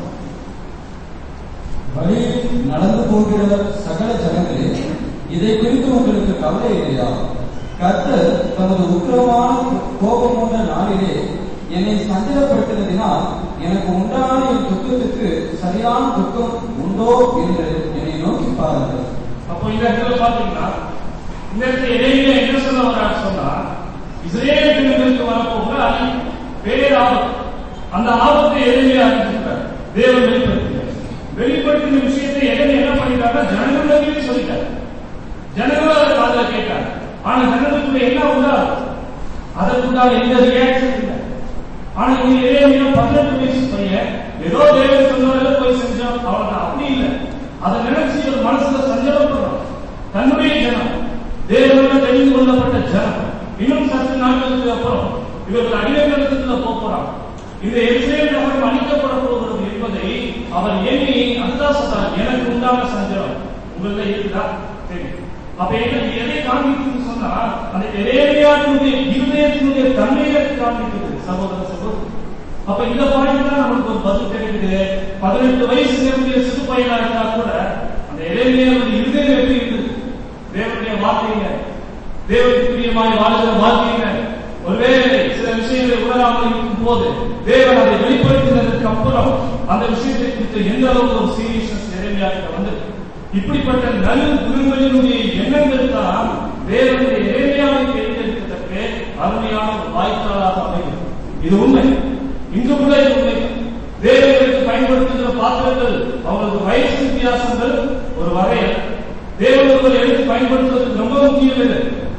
Speaker 1: வழியில் நடந்து போகிற சகல ஜனங்களே இதை குறித்து உங்களுக்கு கவலை இல்லையா கர்த்தர் தமது உக்கிரமான கோபமுள்ள நாளிலே என்னை சஞ்சலப்படுத்தினதினால் எனக்கு உண்டான என் துக்கத்துக்கு சரியான துக்கம் உண்டோ என்று என்னை நோக்கி பாருங்கள்
Speaker 2: அப்போ இந்த இடத்துல பாத்தீங்கன்னா இந்த இடத்துல இடையில என்ன சொல்ல வர்றாரு சொன்னா இஸ்ரேல் ஜனங்களுக்கு வரப்போகிற அழி பேராபத்து அந்த ஆபத்தை எதிரே அறிஞ்சிருக்கார் தேவன் வெளிப்படுத்தினார் வெளிப்படுத்தின விஷயத்தை எதிரே என்ன பண்ணிட்டாருன்னா ஜனங்களுக்கு சொல்லிட்டார் ஜனங்களும் அதை காதல கேட்டார் ஆனா ஜனங்களுக்குள்ள என்ன உண்டா அதற்குண்டான எந்த ரியாக்ஷன் இல்லை ஆனா இங்க இளைஞங்க பதினெட்டு வயசு பையன் ஏதோ தேவன் சொன்னதுல போய் செஞ்சோம் அவ்வளவுதான் அப்படி இல்லை அதை நினைச்சு இவர் மனசுல சஞ்சலப்படுறோம் தன்னுடைய ஜனம் தேவனோட தெரிந்து கொள்ளப்பட்ட ஜனம் இன்னும் சற்று நாட்களுக்கு அப்புறம் இவர்கள் அடிமைத்தனத்துக்குள்ள போக போறாங்க இந்த எருசலேம் நகரம் அழிக்கப்பட போகிறது என்பதை அவர் எண்ணி அதுதான் சொல்றார் எனக்கு உண்டான சஞ்சலம் உங்கள இருக்குதா சரி அப்ப என்ன இது எதை காண்பிக்குதுன்னு சொன்னா அந்த எரேமியாவினுடைய இருதயத்தினுடைய தன்மையை காண்பிக்குது சகோதர சகோதரி அப்ப இந்த பாயிண்ட் தான் நமக்கு ஒரு பதில் கிடைக்குது பதினெட்டு வயசு நிரம்பிய சிறு பையனா இருந்தா கூட அந்த எரேமியாவுடைய இருதயம் எப்படி இருக்குது தேவனுடைய வார்த்தைங்க தேவனுக்கு பிரியமாய் வாழ்கிற வாழ்க்கைங்க ஒருவேளை சில விஷயங்களை உணராமல் இருக்கும் போது தேவன் அதை வெளிப்படுத்தினதற்கு அப்புறம் அந்த விஷயத்தை குறித்து எந்த அளவுக்கு ஒரு சீரியஸ்னஸ் எரேமியாவுக்கு வந்தது இப்படிப்பட்ட நல் குருங்களினுடைய எண்ணங்கள் தான் தேவனுடைய எரேமியாவை தேர்ந்தெடுப்பதற்கு அருமையான ஒரு வாய்ப்பாளாக அமைகிறது இது உண்மை இன்று கூட இது உண்மை தேவர்களுக்கு பயன்படுத்துகிற பாத்திரங்கள் அவங்களுக்கு வயசு வித்தியாசங்கள் ஒரு வகையில் தேவர்கள் எடுத்து பயன்படுத்துவதற்கு ரொம்ப முக்கியம் இது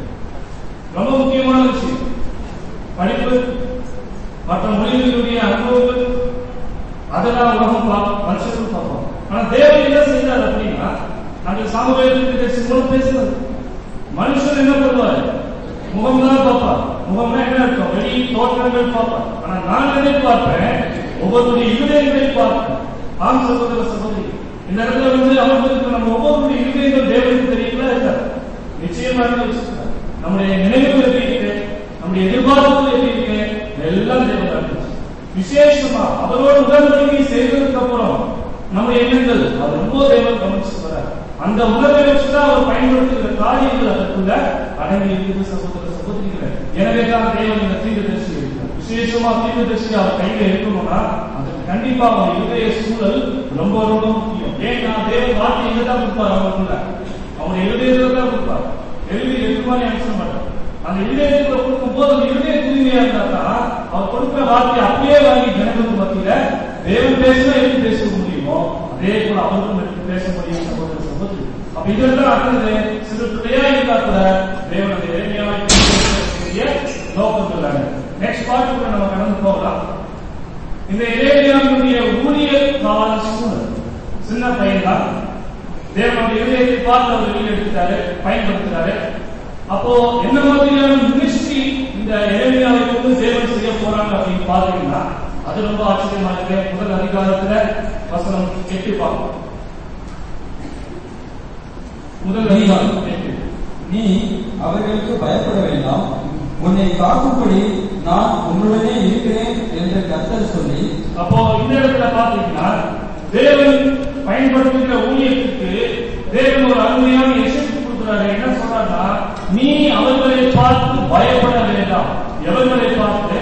Speaker 2: ரொம்ப முக்கியமான விஷயம் படிப்பு மற்ற மொழிகளுடைய அனுபவங்கள் அதெல்லாம் உலகம் பார்ப்போம் மனுஷர்கள் பார்ப்போம் ஆனா தேவன் என்ன செய்தார் அப்படின்னா அந்த சாமுவேலுக்கு சிம்மம் பேசுறது மனுஷன் என்ன பண்ணுவார் முகம் தான் பார்ப்பார் முகம்னா என்ன இருக்கும் வெளி தோற்றங்கள் பார்ப்பார் ஆனா நான் எதை பார்ப்பேன் ஒவ்வொருடைய இருதயங்களை பார்ப்பேன் ஆண் சகோதர சகோதரி இந்த இடத்துல வந்து அவர்களுக்கு நம்ம ஒவ்வொருடைய இருதயங்கள் தேவனுக்கு தெரியுங்களா இருக்காது நிச்சயமாக வச்சிருக்காரு நம்முடைய நினைவுகள் எப்படி இருக்கு நம்முடைய எதிர்பார்ப்புகள் எப்படி இருக்கு எல்லாம் தேவன் அறிஞ்சிருக்கு. விசேஷமா அவரோடு உடன்படிக்கை செய்ததுக்கு அப்புறம் நம்முடைய எண்ணங்கள் அது ரொம்ப தேவன் கவனிச்சு வர்றார் அந்த உணர்வை வச்சுதான் அவர் பயன்படுத்துகிற காரியங்கள் அதற்குள்ள அடங்கி இருக்குது சகோதர சகோதரிகளை எனவே தான் தேவன் இந்த தீர்க்கதரிசி இருக்கிறார் விசேஷமா தீர்க்கதரிசி அவர் கையில இருக்கணும்னா அதுக்கு கண்டிப்பா அவர் இருதய சூழல் ரொம்ப ரொம்ப முக்கியம் ஏன்னா தேவன் வார்த்தை எங்க தான் கொடுப்பார் அவருக்குள்ள அவருடைய இருதயத்துல தான் கொடுப்பார் எழுதி எட்டு மாதிரி அனுப்பிச்ச மாட்டார் அந்த இருதயத்துல கொடுக்கும் போது அந்த இருதய தூய்மையா இருந்தா தான் அவர் கொடுக்கிற வார்த்தையை அப்படியே வாங்கி ஜனங்களுக்கு மத்தியில தேவன் பேசினா எப்படி பேச முடியுமோ அதே போல அவர்களும் எடுத்து பேச முடியும் சகோதர சகோதரி அப்ப இதெல்லாம் அடுத்தது சிறு பிள்ளையா இருந்தா கூட தேவனுடைய இறைமையாய் நோக்கங்கள் நெக்ஸ்ட் பார்ட்டுக்குள்ள நம்ம கடந்து போகலாம் இந்த இறைமையாவுடைய ஊழிய கால சூழல் சின்ன பையன் தான் தேவனுடைய இதயத்தை பார்த்து அவர் வெளியே எடுத்துட்டாரு பயன்படுத்துறாரு அப்போ என்ன மாதிரியான மினிஸ்ட்ரி இந்த இறைமையாவை கொண்டு தேவன் செய்ய போறாங்க அப்படின்னு பாத்தீங்கன்னா அது ரொம்ப ஆச்சரியமா இருக்கு முதல் அதிகாரத்துல வசனம் எட்டு பார்ப்போம் முதல் அதிகாரம் எட்டு
Speaker 1: நீ அவர்களுக்கு பயப்பட வேண்டாம் உன்னை காக்கும்படி நான் உன்னுடனே இருக்கிறேன் என்று கர்த்தர் சொல்லி
Speaker 2: அப்போ இந்த இடத்துல பாத்தீங்கன்னா தேவன் பயன்படுத்துகிற ஊழியத்துக்கு தேவன் ஒரு அருமையான எசைத்து கொடுக்கிறாரு என்ன சொல்றாருன்னா நீ அவர்களை பார்த்து பயப்பட வேண்டாம் எவர்களை பார்த்து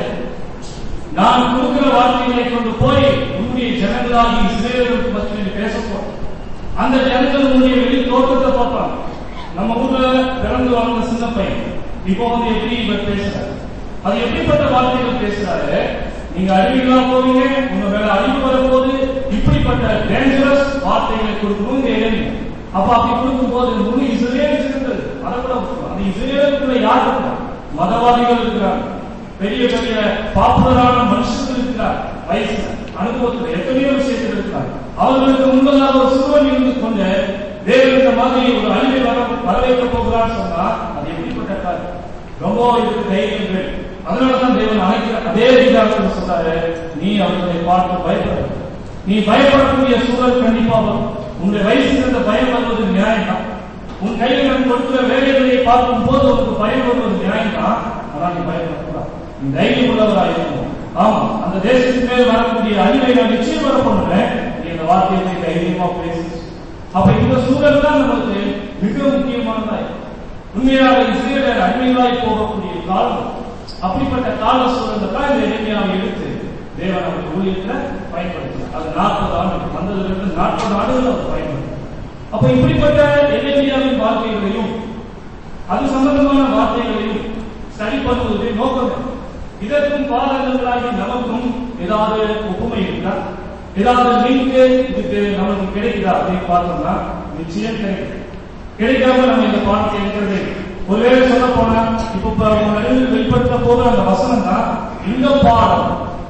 Speaker 2: நான் கொடுக்கிற வார்த்தைகளை கொண்டு போய் உன்னுடைய ஜனங்களாகி இஸ்ரேலுக்கு பற்றி பேச போறேன் அந்த ஜனங்கள் உன்னுடைய வெளி தோற்றத்தை பார்ப்பாங்க நம்ம ஊர்ல பிறந்து வளர்ந்த சின்ன பையன் இப்போ வந்து எப்படி இவர் பேசுறாரு அது எப்படிப்பட்ட வார்த்தைகள் பேசுறாரு நீங்க அழிவுகளா போவீங்க உங்க மேல அழிவு வரப்போது இப்படிப்பட்ட டேஞ்சரஸ் வார்த்தைகளை கொடுக்கணும் இங்க எழுதி அப்ப அப்படி கொடுக்கும் போது முழு இஸ்ரேல் இருக்கிறது அதை கூட விட்டுருவோம். அந்த இஸ்ரேலுக்குள்ள யார் இருக்கா மதவாதிகள் இருக்கிறாங்க பெரிய பெரிய பாப்புலரான மனுஷர்கள் இருக்கிறார் வயசுல அனுபவத்தில் எத்தனையோ விஷயத்தில் இருக்கிறார் அவர்களுக்கு முன்பதாக ஒரு சிறுவன் இருந்து கொண்டு தேவன் இந்த மாதிரி ஒரு அழிவை வர வரவேற்க போகிறான்னு சொன்னா அது எப்படிப்பட்ட காரியம் ரொம்ப இதுக்கு தைரியம் வேணும் அதனாலதான் தேவன் அழைக்கிற அதே அதிகாரத்தில் சொல்றாரு நீ அவர்களை பார்த்து பயப்பட நீ பயப்படக்கூடிய சூழல் கண்டிப்பா வரும் உன்னுடைய வயசுக்கு அந்த பயம் வருவது நியாயம் தான் உன் கையில் நான் கொடுக்கிற வேலைகளை பார்க்கும் போது உனக்கு பயம் வருவது நியாயம் தான் ஆனால் நீ பயப்படக்கூடாது நீ தைரியம் உள்ளவராக இருக்கணும் ஆமா அந்த தேசத்தின் மேல் வரக்கூடிய அழிவை நான் நிச்சயம் வர பண்ணுவேன் நீ இந்த வார்த்தையை தைரியமா பேசி அப்ப இந்த சூழல் தான் நமக்கு மிக முக்கியமானதா இருக்கு. உண்மையாக இஸ்ரேலர் அடிமைகளாய் போகக்கூடிய காலம் அப்படிப்பட்ட கால சூழல்ல தான் இந்த இளைஞாவை எடுத்து தேவன் அவருடைய ஊழியத்துல பயன்படுத்தினார் அது நாற்பது ஆண்டு வந்ததுல இருந்து நாற்பது ஆண்டுகள் அவர் பயன்படுத்தினார் அப்ப இப்படிப்பட்ட எளிமையாவின் வாழ்க்கைகளையும் அது சம்பந்தமான வார்த்தைகளையும் சரி பண்ணுவது நோக்கம் என்ன? இதற்கும் பாதகங்களாகி நமக்கும் ஏதாவது ஒப்புமை இருக்கா ஏதாவது லிங்க் இதுக்கு நமக்கு கிடைக்குதா அப்படின்னு பார்த்தோம்னா நிச்சயம் கிடைக்கும் கிடைக்காம நம்ம இந்த பாடத்தை இருக்கிறது ஒருவேளை சொல்ல போனா இப்ப இப்ப அவங்க நடுவில் வெளிப்படுத்த போது அந்த வசனம் தான் இந்த பாடம்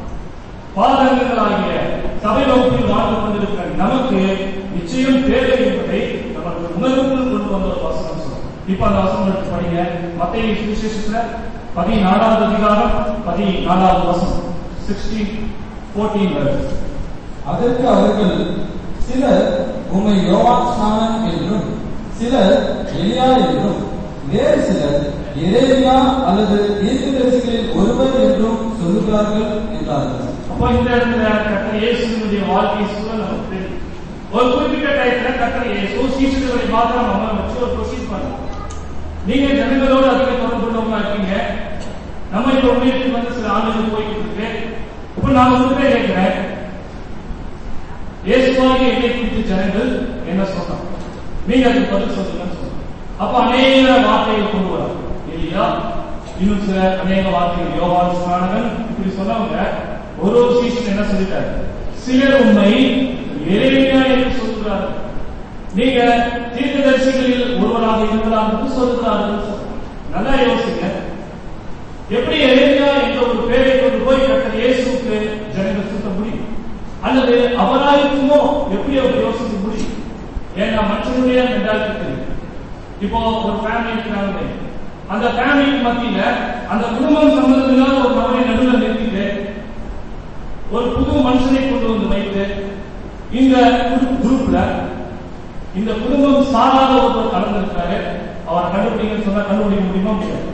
Speaker 2: பாதகங்களாகிய சபை வகுப்பில் வாழ்ந்து கொண்டிருக்கிற நமக்கு நிச்சயம் தேவை என்பதை நமக்கு உணர்வுக்குள் கொண்டு வந்த ஒரு வசனம் சொல்லும் இப்ப அந்த வசனம் எடுத்து படிங்க மத்திய சுவிசேஷத்துல பதினாலாவது அதிகாரம் பதினாலாவது வசனம் சிக்ஸ்டீன் ஃபோர்டீன் வருது
Speaker 1: அதற்கு அவர்கள் சிலர் உம்மை யோவான் ஸ்நானன் என்றும் சிலர் எலியா என்றும் வேறு சிலர் எரேமியா அல்லது தீர்க்கதரிசிகளில் ஒருவர் என்றும் சொல்லுகிறார்கள் என்றார்கள்
Speaker 2: அப்போ இந்த இடத்துல கர்த்தர் இயேசுவினுடைய வாழ்க்கை சூழல் நமக்கு தெரியும் ஒரு குறிப்பிட்ட டயத்துல கர்த்தர் இயேசு சீசுகளை மாத்திரம் நம்ம வச்சு ஒரு ப்ரொசீட் பண்ணலாம் நீங்க ஜனங்களோடு அதிக தொடர்பு உள்ளவங்களா இருக்கீங்க நம்ம இப்ப உண்மைக்கு வந்து சில ஆண்டுகள் போய்கிட்டு இருக்கு இப்ப நான் உங்ககிட்ட கேட்கிறேன் இயேசுவாகி என்னை குறித்து ஜனங்கள் என்ன சொன்னாங்க நீங்க அதுக்கு பதில் சொல்லுங்கன்னு சொல்லுங்க அப்ப அநேக வார்த்தைகள் கொண்டு வரும் இல்லையா இன்னும் சில அநேக வார்த்தைகள் யோகான் ஸ்நானகன் இப்படி சொன்னவங்க ஒரு ஒரு சீசன் என்ன சொல்லிட்டாரு சிலர் உண்மை எளிமையா என்று சொல்கிறார்கள் நீங்க தீர்க்கதரிசிகளில் ஒருவராக இருக்கலாம் என்று சொல்கிறார்கள் நல்லா யோசிங்க எப்படி எளிமையா என்ற ஒரு பேரை கொண்டு போய் கர்த்தர் இயேசுக்கு ஜனங்கள் சுத்த முடியும் அல்லது அவராயிருக்குமோ எப்படி அவர் யோசிக்க முடியும் ஏன்னா மற்றவருடைய மென்டாலிட்டி தெரியும் இப்போ ஒரு ஃபேமிலி இருக்கிறாங்க அந்த ஃபேமிலிக்கு மத்தியில அந்த குடும்பம் சம்பந்தமில்லாத ஒரு நபரை நடுவில் நிறுத்திட்டு ஒரு புது மனுஷனை கொண்டு வந்து வைத்து இந்த குரூப்ல இந்த குடும்பம் சாராத ஒருவர் கலந்திருக்காரு அவர் கண்டுபிடிங்கன்னு சொன்னா கண்டுபிடிக்க முடியுமா முடியாது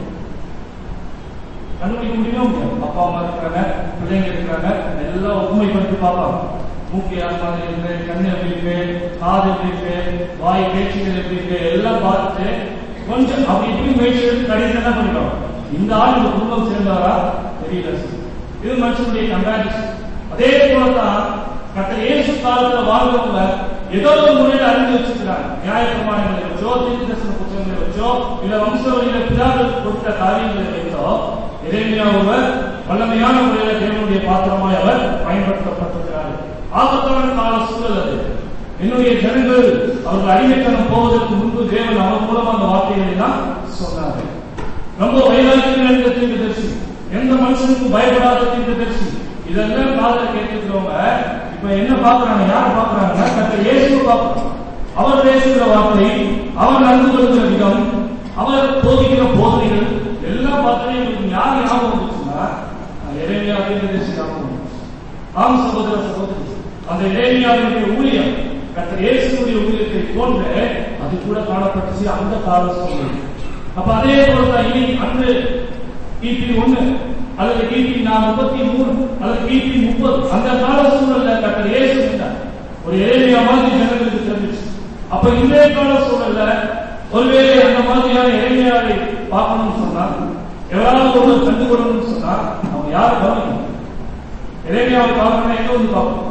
Speaker 2: கண்டுபிடிக்க முடியுமா முடியாது அப்பா அம்மா இருக்கிறாங்க பிள்ளைங்க இருக்கிறாங்க எல்லாம் உண்மைப்படுத்தி பார்ப்பாங்க மூக்கு யார் மாதிரி இருக்கு கண்ணு எப்படி இருக்கு காது எப்படி இருக்கு வாய் பேச்சுகள் எப்படி இருக்கு எல்லாம் பார்த்துட்டு கொஞ்சம் அப்படி இப்படி முயற்சி எடுத்து கடைசி என்ன பண்ணிடுவோம் இந்த ஆள் இந்த குடும்பம் சேர்ந்தவரா தெரியல சார். இது மனுஷனுடைய கம்பேரிசன் அதே போலதான் கட்ட இயேசு காலத்துல வாழ்ந்தவங்க ஏதோ ஒரு முறையில அறிஞ்சு வச்சிருக்கிறாங்க நியாயப்பிரமாணங்களை வச்சோ தீர்க்கதரிசன புத்தகங்களை வச்சோ இல்ல வம்ச வழியில பிதாக்களுக்கு கொடுத்த காரியங்களை வைத்தோ இறைமையா ஒருவர் வல்லமையான முறையில தேவனுடைய பாத்திரமாய் அவர் பயன்படுத்தப்பட்டிருக்கிறார் ஆபத்தான கால சூழல் அது என்னுடைய ஜனங்கள் அவர்கள் அடிமைத்தனம் போவதற்கு முன்பு தேவன் அவர் மூலம் அந்த வார்த்தைகளை எல்லாம் சொன்னார்கள் ரொம்ப வைராக்கியம் நிறைந்த தீர்க்கதரிசி எந்த மனுஷனுக்கும் பயப்படாத தீர்க்கதரிசி இதெல்லாம் காதல கேட்டுக்கிறவங்க இப்ப என்ன பாக்குறாங்க யார் பாக்குறாங்கன்னா கர்த்தர் இயேசுவை பார்க்கறாங்க அவர் பேசுகிற வார்த்தை அவர் நடந்து கொள்கிற விதம் அவர் போதிக்கிற போதனைகள் எல்லாம் பார்த்தா இவங்களுக்கு யார் ஞாபகம் வந்துச்சுன்னா இறைமையா தீர்க்கதரிசி ஞாபகம் வந்துச்சு. ஆம் சகோதர சகோதரி அந்த இறைமையாவினுடைய ஊழியம் கர்த்தர் இயேசுடைய ஊழியத்தை போன்ற அது கூட காணப்பட்டுச்சு அந்த கால சூழ்நிலை அப்ப அதே போலதான் இனி அன்று கிபி ஒண்ணு அல்லது கிபி நான் முப்பத்தி மூணு அல்லது கிபி முப்பது அந்த கால சூழல்ல கர்த்தர் இயேசு இருந்தார் ஒரு இறைமையா மாதிரி ஜனங்களுக்கு தெரிஞ்சிச்சு அப்ப இன்றைய கால சூழல்ல ஒருவேளை அந்த மாதிரியான இறைமையாவை பார்க்கணும்னு சொன்னா எவராவது ஒருவர் கண்டுகொள்ளணும்னு சொன்னா அவங்க யாரும் கவனிக்கணும் இறைமையாவை பார்க்கணும்னா எங்க வந்து பார்க்கணும்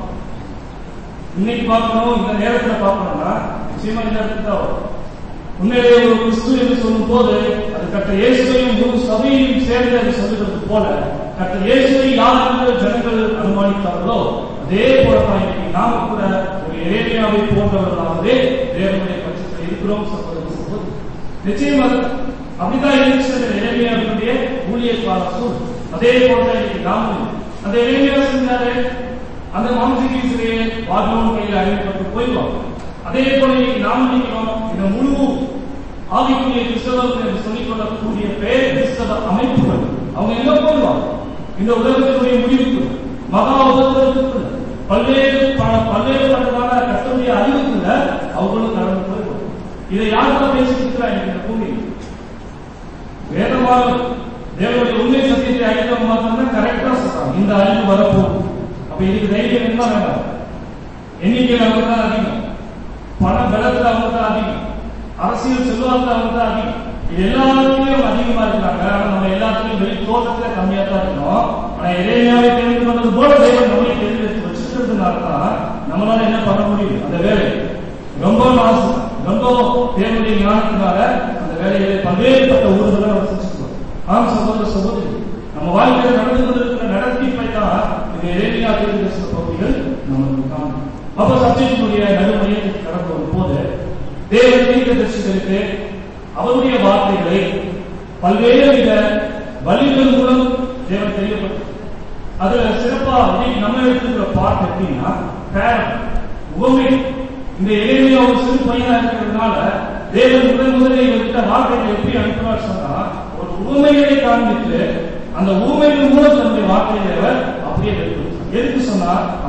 Speaker 2: இன்னைக்கு பார்க்கணும் இந்த நேரத்துல பார்க்கணும்னா நிச்சயமா இந்த இடத்துக்கு தான் வரும் உண்மையிலே ஒரு கிறிஸ்து என்று சொல்லும் போது அது கட்ட இயேசுவையும் முழு சபையையும் சேர்ந்து அது சொல்லுகிறது போல கட்ட இயேசுவை யார் என்று ஜனங்கள் அனுமானித்தார்களோ அதே போல தான் இன்னைக்கு நாம கூட ஒரு எரேமியாவை போன்றவர்களாகவே தேவனுடைய பட்சத்தில் இருக்கிறோம் சகோதர சகோதரி நிச்சயம் அது அப்படிதான் இருந்துச்சு அந்த எரேமியாவினுடைய ஊழிய கால சூழ் அதே போல தான் இன்னைக்கு நாமும் அந்த எரேமியா செஞ்சாரு அந்த மாம்சிகீசிலே பாபிலோன் கையில் அழிக்கப்பட்டு போயிடுவாங்க அதே போல இன்னைக்கு நாம் நினைக்கிறோம் இந்த முழு ஆவிக்குரிய கிறிஸ்தவர்கள் என்று சொல்லிக் கொள்ளக்கூடிய பேர் கிறிஸ்தவ அமைப்புகள் அவங்க எங்க போயிடுவாங்க இந்த உலகத்தினுடைய முடிவுக்கு மகா உபத்திரத்துக்குள்ள பல்வேறு ப- பல்வேறுபட்டதான கஷ்டமுடைய அறிவுக்குள்ள அவங்களும் கடந்து போயிடுவாங்க இதை யாருக்கா பேசிட்டு இருக்கிறா இன்னைக்கு இந்த பூமியில் வேதமாக தேவனுடைய உண்மை சத்தியத்தை அழிக்க மாத்திரம் கரெக்டா சொல்றாங்க இந்த அழிவு வரப்போகுது அப்ப இதுக்கு தைரியம் என்ன வேண்டாம் எண்ணிக்கையில் அவங்க தான் அதிகம் பண பலத்துல அவங்க தான் அதிகம் அரசியல் செல்வாக்கு அவங்க தான் அதிகம் இது எல்லாத்துலயும் அதிகமா இருக்காங்க ஆனா நம்ம எல்லாத்துலயும் வெளி தோட்டத்துல கம்மியா தான் இருக்கணும் ஆனா இறைமையாவை தெரிந்து கொண்டது போல தேவன் நம்மளை தெரிந்து வச்சு வச்சிருக்கிறதுனால தான் நம்மளால என்ன பண்ண முடியும் அந்த வேலை ரொம்ப நாசம் ரொம்ப தேவனுடைய ஞானத்தினால அந்த வேலைகளை பல்வேறுபட்ட ஊர்களை நம்ம செஞ்சுக்கிறோம் ஆம் சகோதர சகோதரி நம்ம வாழ்க்கையில் நடந்து கொண்டிருக்கிற நடத்திப்பை தான் இந்த இறைமையா தீர்க்கதரிசன பகுதிகள் நமக்கு காணும் அப்ப சப்ஜெக்டினுடைய நடுமையத்துக்கு கடந்து வரும் போது தேவ தீர்க்கதரிசிகளுக்கு அவருடைய வார்த்தைகளை பல்வேறு வித வழிகள் மூலம் தேவன் தெரியப்பட்டது அதுல சிறப்பா இன்னைக்கு நம்ம எடுத்துக்கிற பாட்டு எப்படின்னா பேரம் உவமை இந்த இளைஞர் ஒரு சிறு பையனா இருக்கிறதுனால தேவன் முதல் முதலில் இவர்கிட்ட வார்த்தைகளை எப்படி அனுப்பினார் சொன்னா ஒரு உவமைகளை காண்பித்து அந்த உவமைகள் மூலம் தன்னுடைய வார்த்தைகளை அவர் அப்படியே வெளிப்படுத்தினார் எதுக்கு சொன்னா அப்ப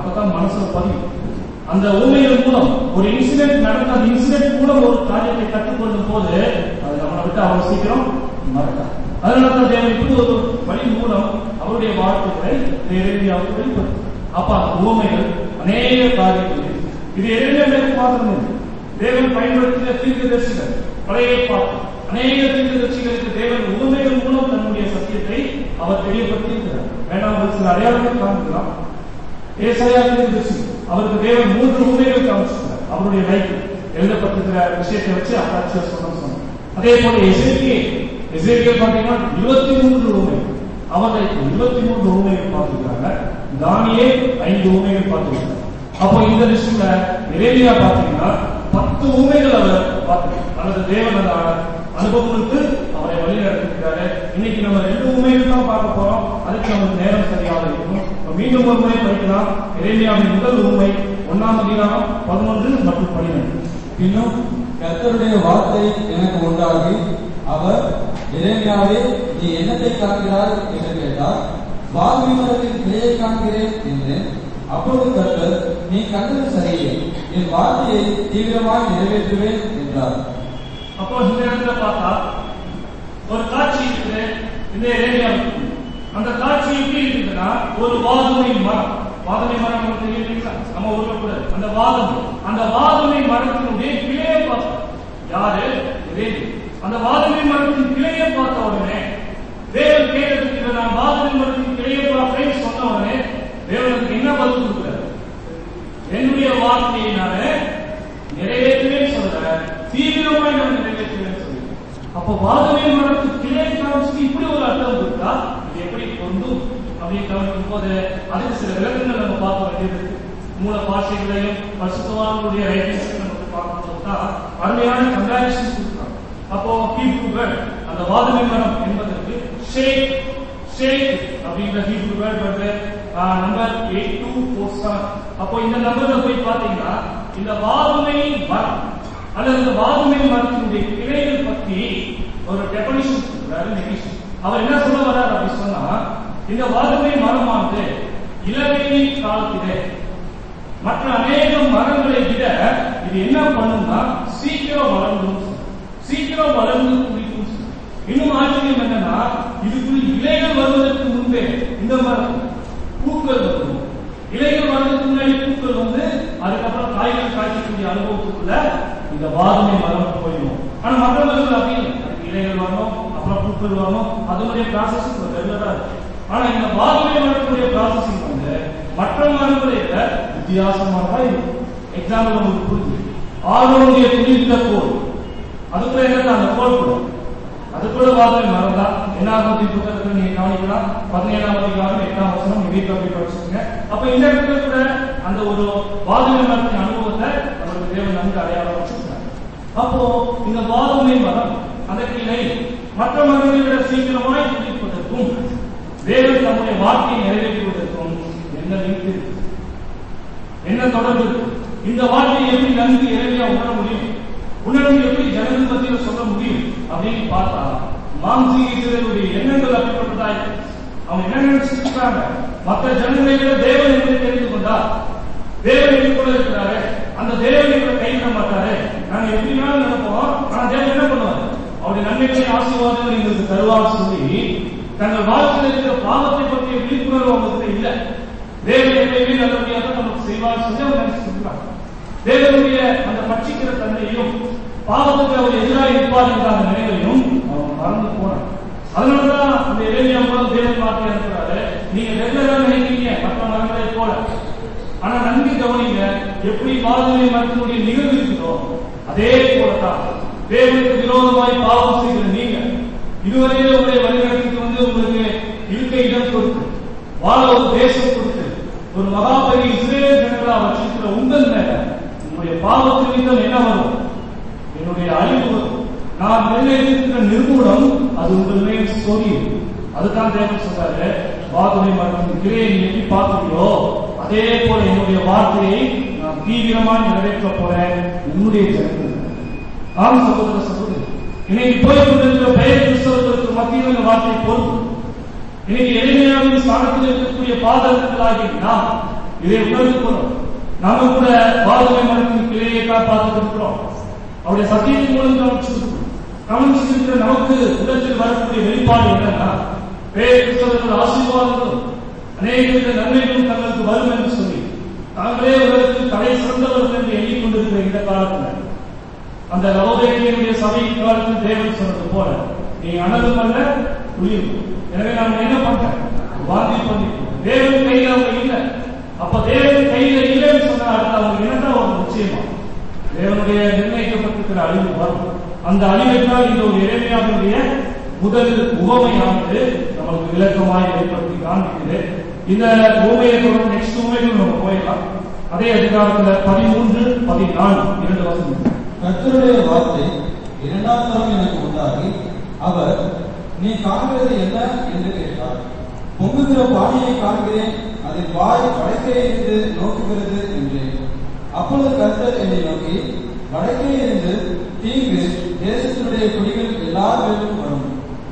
Speaker 2: அப்பதான் மனசுல பதியும் அந்த ஊமைகள் மூலம் ஒரு இன்சிடென்ட் நடந்த அந்த இன்சிடென்ட் மூலம் ஒரு காரியத்தை கற்றுக்கொள்ளும் போது அது நம்மளை விட்டு அவ்வளவு சீக்கிரம் மறக்காது அதனால தான் தேவன் இப்படி ஒரு வழி மூலம் அவருடைய வார்த்தைகளை நேரடியாக வெளிப்படுத்தும் அப்ப அந்த ஊமைகள் அநேக காரியங்கள் இது எதிர்ப்பு மாத்திரம் இல்லை. தேவன் பயன்படுத்திய தீர்க்கதரிசிகள் பழைய பாட்டு அநேக தீர்க்கதரிசிகளுக்கு தேவன் ஊமைகள் மூலம் தன்னுடைய சத்தியத்தை அவர் தெரியப்படுத்தியிருக்கிறார் வேண்டாம் ஒரு சில அடையாளங்கள் காண்பிக்கலாம் ஏசாயா தீர்க்கதரிசி அவருக்கு தேவன் மூன்று உண்மைகள் காமிச்சிருக்கிறார் அவருடைய லைஃப் எழுதப்பட்டிருக்கிற விஷயத்தை வச்சு அத்தாட்சியா சொல்ல சொன்னார் அதே போல எசேக்கியே எசேக்கியல் பாத்தீங்கன்னா இருபத்தி மூன்று உண்மை அவன் லைஃப் இருபத்தி மூன்று உண்மைகள் பார்த்துருக்காங்க தானியே ஐந்து உண்மைகள் பார்த்துருக்காங்க அப்போ இந்த லிஸ்ட்ல எரேமியா பாத்தீங்கன்னா பத்து உண்மைகள் அவர் பார்த்து அல்லது தேவன் அந்த அனுபவங்களுக்கு அவரை வழி நடத்திருக்கிறாரு இன்னைக்கு நம்ம ரெண்டு உண்மைகள் தான் பார்க்க போறோம் அதுக்கு நமக்கு நேரம் சரியாக இருக்கும் இப்ப மீண்டும் ஒரு முறை படிக்கலாம் எரேமியாவின் முதல் உண்மை ஒன்னாம் அதிகாரம் பதினொன்று மற்றும் பன்னிரண்டு
Speaker 1: இன்னும் கர்த்தருடைய வார்த்தை எனக்கு உண்டாகி அவர் எரேமியாவே நீ என்னத்தை காண்கிறாய் என்று கேட்டார் வால்மீ மரத்தின் கிளையை காண்கிறேன் என்றேன் அப்பொழுது கர்த்தர் நீ கண்டது சரியே என் வார்த்தையை தீவிரமாய் நிறைவேற்றுவேன் என்றார்
Speaker 2: அப்போ இந்த இடத்துல பார்த்தா ஒரு காட்சி இருக்குது இந்த ஏரியா அந்த காட்சி எப்படி இருக்குதுன்னா ஒரு வாதுமை மரம் வாதுமை மரம் உங்களுக்கு தெரியும் இல்லைங்களா நம்ம ஊர்ல கூட இருக்கு. அந்த வாதுமை அந்த வாதுமை மரத்தினுடைய கிளையை பார்த்தோம் யாரு ரேடி அந்த வாதுமை மரத்தின் கிளையை பார்த்த உடனே தேவன் கேட்டதுக்கு நான் வாதுமை மரத்தின் கிளையை பார்த்தேன் சொன்ன உடனே தேவனுக்கு என்ன பதில் கொடுக்கிறார் என்னுடைய வார்த்தையினால நிறைவேற்றுவேன் சொல்றேன் தீவிரமாய் நான் நிறைவேற்றுவேன் சொல்றேன் அப்ப வாதமே மரத்து கிளை காமிச்சு இப்படி ஒரு அர்த்தம் இருக்கா இது எப்படி பொருந்தும் அப்படின்னு கவனிக்கும் போது அதுக்கு சில விளக்கங்கள் நம்ம பார்க்க வேண்டியது இருக்கு மூல பாஷைகளையும் பரிசுத்தவான்களுடைய ரைட்டிங்ஸ் நமக்கு பார்க்கும்போது தான் அருமையான கம்பாரிசன் கொடுக்குறாங்க அப்போ ஹீப்ரூ வேர்ட் அந்த வாதமை மரம் என்பதற்கு ஷேக் ஷேக் அப்படிங்கிற ஹீப்ரூ வேர்ட் வந்து number eight two four seven அப்போ இந்த நம்பர்ல போய் பாத்தீங்கன்னா இந்த வாதுமை மரம் அல்லது இந்த வாதுமை மரத்தினுடைய கிளைகள் பத்தி ஒரு டெபனிஷன் சொல்றாரு நெகிஷன் அவர் என்ன சொல்ல வர்றாரு அப்படி சொன்னா இந்த வாதுமை மரமானது இளவேணி காலத்திலே மற்ற அநேக மரங்களை விட இது என்ன பண்ணும்னா சீக்கிரம் வளர்ந்தும் சீக்கிரம் வளர்ந்து குடிக்கும் இன்னும் ஆச்சரியம் என்னன்னா இதுக்குள் இலைகள் வருவதற்கு முன்பே இந்த மரம் பூக்கள் வரும் இலைகள் வர்றதுக்கு முன்னாடி பூக்கள் வந்து அதுக்கப்புறம் காய்கள் காய்ச்சக்கூடிய அனுபவத்துக்குள்ள இந்த வாதனை மரம் போயிடும் ஆனா மற்ற மரங்கள் அப்படி இல்லை அதுக்கு இலைகள் வரணும் அப்புறம் பூக்கள் வரணும் அதனுடைய ப்ராசஸ் ரெகுலரா இருக்கு ஆனா இந்த வாதனை மரத்துடைய ப்ராசஸிங் வந்து மற்ற மரங்களை விட வித்தியாசமானதா இருக்கும் எக்ஸாம்பிள் உங்களுக்கு புரிஞ்சு ஆரோக்கிய துணிந்த கோல் அதுக்குள்ள என்ன அந்த கோல் கூட அது கூட வாதனை மரம் தான் என்னாகமத்தி புத்தகத்தில் நீங்க கவனிக்கலாம் பதினேழாம் அதிகாரம் எட்டாம் வசனம் நீங்க வீட்டில் போய் படிச்சுங்க அப்ப இந்த இடத்துல கூட அந்த ஒரு வாதனை மரத்தின் அனுபவத்தை நம்மளுக்கு தேவன் நன்கு அடையாளம் வச்சிருக்காங்க அப்போ இந்த வாதனை மரம் அந்த கிளை மற்ற மரங்களை விட சீக்கிரமாய் துடிப்பதற்கும் தேவன் தம்முடைய வார்த்தையை நிறைவேற்றுவதற்கும் என்ன லிங்க் இருக்கு என்ன தொடர்பு இருக்கு? இந்த வார்த்தையை எப்படி நன்கு இறைவியா உணர முடியும் உணர்வு எப்படி ஜனங்கள் மத்தியில் சொல்ல முடியும் அப்படின்னு பார்த்தா மாம்சீகர்களுடைய எண்ணங்கள் அப்படிப்பட்டதா இருக்கு அவங்க என்ன நினைச்சிட்டு இருக்காங்க மற்ற ஜனங்களை விட தேவன் எப்படி தெரிந்து கொண்டார் தேவன் எப்படி கூட இருக்கிறாரு அந்த தேவன் எங்களை கைவிட மாட்டாரு நாங்க எப்படினாலும் நினைப்போம் ஆனா தேவன் என்ன பண்ணுவார் அவருடைய நன்மைகளை ஆசீர்வாதங்கள் எங்களுக்கு தருவார் சொல்லி தங்கள் வாழ்க்கையில் இருக்கிற பாவத்தை பற்றிய விழிப்புணர்வு அவங்களுக்கு இல்லை தேவன் எப்பயுமே நல்லபடியாக நமக்கு செய்வார் சொல்லி அவர் நினைச்சிட்டு இருக்காங்க தேவனுடைய அந்த பட்சிக்கிற தன்மையும் பாவத்துக்கு அவர் எதிராக இருப்பார் என்ற அந்த நினைவையும் அவன் மறந்து போனான் அதனாலதான் அந்த இளைஞர் மூலம் தேவன் வார்த்தை இருக்கிறாரு நீங்க ரெகுலரா நினைக்கிறீங்க மற்ற மரங்களை போல ஆனா நன்கு கவனிங்க எப்படி வாதனை மரத்தினுடைய நிகழ்வு இருக்குதோ அதே போலதான் தேவனுக்கு விரோதமாய் பாவம் செய்கிற நீங்க இதுவரையிலே உங்களுடைய வழிநடத்திக்கு வந்து உங்களுக்கு இருக்க இடம் கொடுத்து வாழ ஒரு தேசம் கொடுத்து ஒரு மகாபலி இஸ்ரேல் ஜனங்களா வச்சிருக்கிற உங்கள் மேல உங்களுடைய பாவத்து நிமித்தம் என்ன வரும் என்னுடைய அழிவு வரும் நான் மேலே இருக்கிற நிர்மூலம் அது உங்கள் மேல் சொரியும் அதுதான் தேவன் சொல்றாரு வாதுமை மற்றும் கிரையை நீ எப்படி பார்க்கலையோ அதே போல என்னுடைய வார்த்தையை நான் தீவிரமாக நிறைவேற்ற போறேன் உன்னுடைய ஜனங்கள் ஆம் சகோதர சகோதரி இன்னைக்கு போய் கொண்டிருக்கிற பெயர் கிறிஸ்தவர்களுக்கு மத்தியில் இந்த வார்த்தை பொருந்தும் இன்னைக்கு எளிமையான ஸ்தானத்தில் இருக்கக்கூடிய பாதகங்களாகி நாம் இதை உணர்ந்துக்கணும் நாம கூட பாதுகை மரத்தின் கிளையை தான் பார்த்துட்டு இருக்கிறோம் அவருடைய சத்தியத்தின் மூலம் கவனிச்சிருக்கிறோம் கவனிச்சிருக்கிற நமக்கு உலகத்தில் வரக்கூடிய வெளிப்பாடு என்னன்னா பேர் கிறிஸ்தவர்கள் ஆசீர்வாதங்களும் அநேக நன்மைகளும் தங்களுக்கு வரும் என்று சொல்லி தாங்களே உலகத்தில் தலை சிறந்தவர்கள் என்று எண்ணிக்கொண்டிருக்கிற இந்த காலத்தில் அந்த லவோதேக்கியனுடைய சபை காலத்தில் தேவன் சொன்னது போல நீ அனது பண்ண குளிர் எனவே நாம் என்ன பண்றேன் வாந்தி பண்ணி தேவன் கையில அவங்க இல்லை அப்ப தேவன் கையில இல்லைன்னு சொன்னா அடுத்து அவங்க என்னதான் ஒரு நிச்சயமா தேவனுடைய நிர்ணயிக்கப்பட்டிருக்கிற அழிவு வரும் அந்த அழிவைத்தான் இந்த ஒரு இறைமையாவுடைய முதல் உவமையானது நமக்கு விளக்கமாய் ஏற்படுத்தி காண்பிக்குது இந்த உவமையை தொடர்ந்து நெக்ஸ்ட் உவமைக்கு நம்ம போயிடலாம் அதே அதிகாரத்துல பதிமூன்று பதினான்கு இரண்டு வசனம்
Speaker 1: கர்த்தருடைய வார்த்தை இரண்டாம் தரம் எனக்கு உண்டாகி அவர் நீ காண்கிறது என்ன என்று கேட்டார் பொங்குகிற பானையை காண்கிறேன் அதில் வாய் வடக்கே இருந்து நோக்குகிறது என்றேன் அப்பொழுது கர்த்தர் என்னை நோக்கி வடக்கே இருந்து தீங்கு தேசத்தினுடைய குடிகள் எல்லார் மேலும் வரும்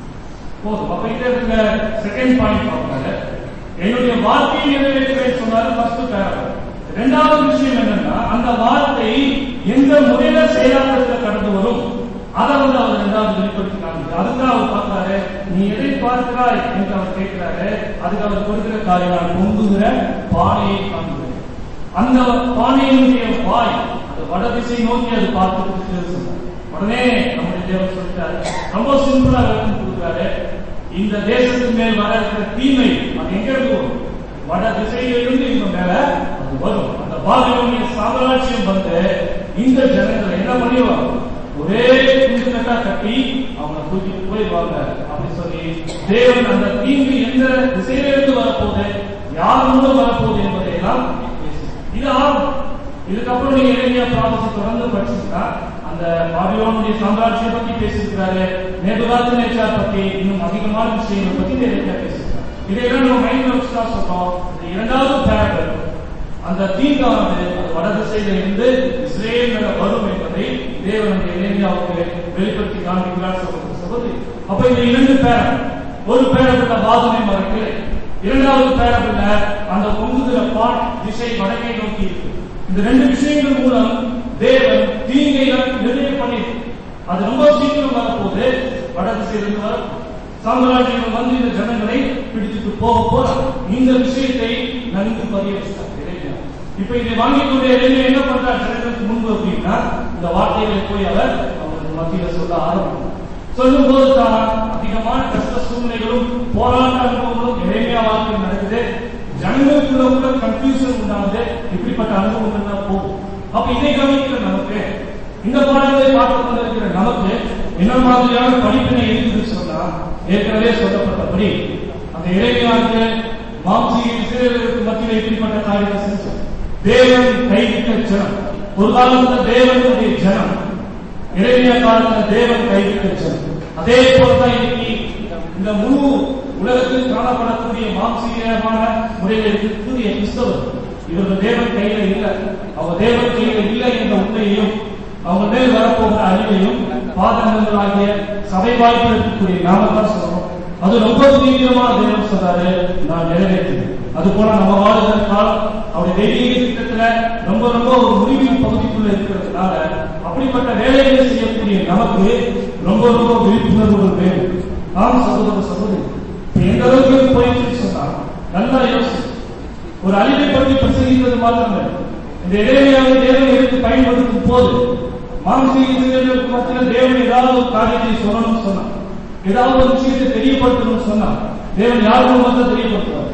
Speaker 2: போதும் அப்ப இங்க இருக்க செகண்ட் பாயிண்ட் பார்க்கறாரு என்னுடைய வார்த்தையை நிறைவேற்றுவேன் சொன்னாரு ஃபர்ஸ்ட் பேரா இரண்டாவது விஷயம் என்னன்னா அந்த வார்த்தை எந்த முறையில செயலாக்கத்துல கடந்து வரும் அதை வந்து அவர் இரண்டாவது வெளிப்படுத்தி காமிக்கிறார் அதுதான் அவர் பார்க்கிறாரு நீ எதை பார்க்கிறாய் என்று அவர் கேட்கிறாரு அதுக்கு அவர் கொடுக்கிற காரியம் நான் பொங்குகிற பானையை காண்கிறேன் அந்த பானையினுடைய வாய் அந்த வடதிசை நோக்கி அது பார்த்து சொன்னார் உடனே நம்முடைய தேவன் சொல்லிட்டாரு ரொம்ப சிம்பிளா விளக்கம் கொடுக்குறாரு இந்த தேசத்தின் மேல் வர இருக்கிற தீமை அது எங்க இருந்து வரும் வட திசையிலிருந்து இவங்க மேல அது வரும் அந்த பாபிலோனிய சாம்ராஜ்யம் வந்து இந்த ஜனங்களை என்ன பண்ணிடுவாங்க ஒரே துண்டு கட்டா கட்டி அவங்களை தூக்கிட்டு போயிடுவாங்க அப்படி சொல்லி தேவன் அந்த தீங்கு எந்த திசையிலிருந்து வரப்போகுது யார் மூலம் வரப்போகுது என்பதை எல்லாம் பேசுகிறார். இது ஆகும் இதுக்கப்புறம் நீங்க இளைஞ ப்ராசஸ் தொடர்ந்து படிச்சீங்கன்னா அந்த பாபிலோனுடைய சாம்ராஜ்யம் பத்தி பேசியிருக்கிறாரு நேபுகாத்து நேச்சார் பத்தி இன்னும் அதிகமான விஷயங்கள் பத்தி இளைஞ பேசியிருக்காரு இதையெல்லாம் நம்ம மைண்ட்ல வச்சு தான் சொல்றோம் இந்த இரண்டாவது பேரல் அந்த தீங்கானது அந்த வடதிசையில இருந்து இஸ்ரேல் மேல வரும் என்பதை தேவன் அந்த இளைஞாவுக்கு வெளிப்படுத்தி காண்பிக்கிறார் சொல்றது சகோதரி அப்ப இந்த இரண்டு பேரல் ஒரு பேரத்துல பாதுமை மரக்கிளை இரண்டாவது பேரபிள்ல அந்த பொங்குகிற பாட் திசை வடக்கை நோக்கி இருக்கு இந்த ரெண்டு விஷயங்கள் மூலம் தேவன் தீங்கை நிர்ணயம் பண்ணிருக்கு அது ரொம்ப சீக்கிரம் வரப்போது வட திசையிலிருந்து வரும் சாம்ராஜ்யம் வந்து இந்த ஜனங்களை பிடிச்சிட்டு போக போறார் இந்த விஷயத்தை நன்கு பதிய வச்சிட்டார் இளைஞர். இப்ப இதை வாங்கிக்கூடிய இளைஞர் என்ன பண்றார் ஜனங்களுக்கு முன்பு அப்படின்னா இந்த வார்த்தைகளை போய் அவர் அவங்களுக்கு மத்தியில சொல்ல ஆரம்பிக்கிறார் சொல்லும் போது தான் அதிகமான கஷ்ட சூழ்நிலைகளும் போராட்ட அனுபவங்களும் இறைமையா வாழ்க்கை நடக்குது ஜனங்களுக்குள்ள கூட கன்ஃபியூஷன் உண்டாகுது இப்படிப்பட்ட அனுபவங்கள் தான் போகும் அப்ப இதை கவனிக்கிற நமக்கு இந்த பாடங்களை பார்த்து கொண்டிருக்கிற நமக்கு என்ன மாதிரியான படிப்பினை இருக்குது சொன்னா ஏற்கனவே சொல்லப்பட்டபடி அந்த இறைமையானது மாம்சி இஸ்ரேலருக்கு மத்தியில் இப்படிப்பட்ட காரியத்தை செஞ்சோம் தேவன் கைவிட்ட ஜனம் ஒரு காலத்துல தேவனுடைய ஜனம் இறைமைய காலத்துல தேவன் கைவிட்ட ஜனம் அதே போலதான் இன்னைக்கு இந்த முழு உலகத்தில் காணப்படக்கூடிய மாம்சீகமான முறையில் இருக்கக்கூடிய கிறிஸ்தவர் இவர்கள் தேவன் கையில இல்லை அவங்க தேவன் கையில இல்லை என்ற உண்மையையும் அவங்க மேல் வரப்போகிற அறிவையும் பாதகங்களாகிய சபை வாய்ப்பு இருக்கக்கூடிய நாம தான் சொல்றோம் அது ரொம்ப தீவிரமா தேவன் சொல்றாரு நான் நிறைவேற்றுவேன் அது போல நம்ம வாழ்கிற காலம் அவருடைய தெய்வீக திட்டத்துல ரொம்ப ரொம்ப ஒரு முடிவின் பகுதிக்குள்ள இருக்கிறதுனால அப்படிப்பட்ட வேலைகளை செய்யக்கூடிய நமக்கு ரொம்ப ரொம்ப விழிப்புணர்வுகள் வேணும் நாம் சகோதர சகோதரி இப்ப எந்த அளவுக்கு போயிட்டு சொன்னா நல்லா யோசி ஒரு அழிவை பற்றி பிரசங்கித்தது மாத்திரமே இந்த இடைவெளியாக தேவனை எடுத்து பயன்படுத்தும் போது மானசீக இளைஞர்களுக்கு மத்தியில் தேவன் ஏதாவது ஒரு காரியத்தை சொல்லணும்னு சொன்னான் ஏதாவது ஒரு விஷயத்தை தெரியப்படுத்தணும்னு சொன்னா தேவன் யார் மூலமாக தெரியப்படுத்துவார்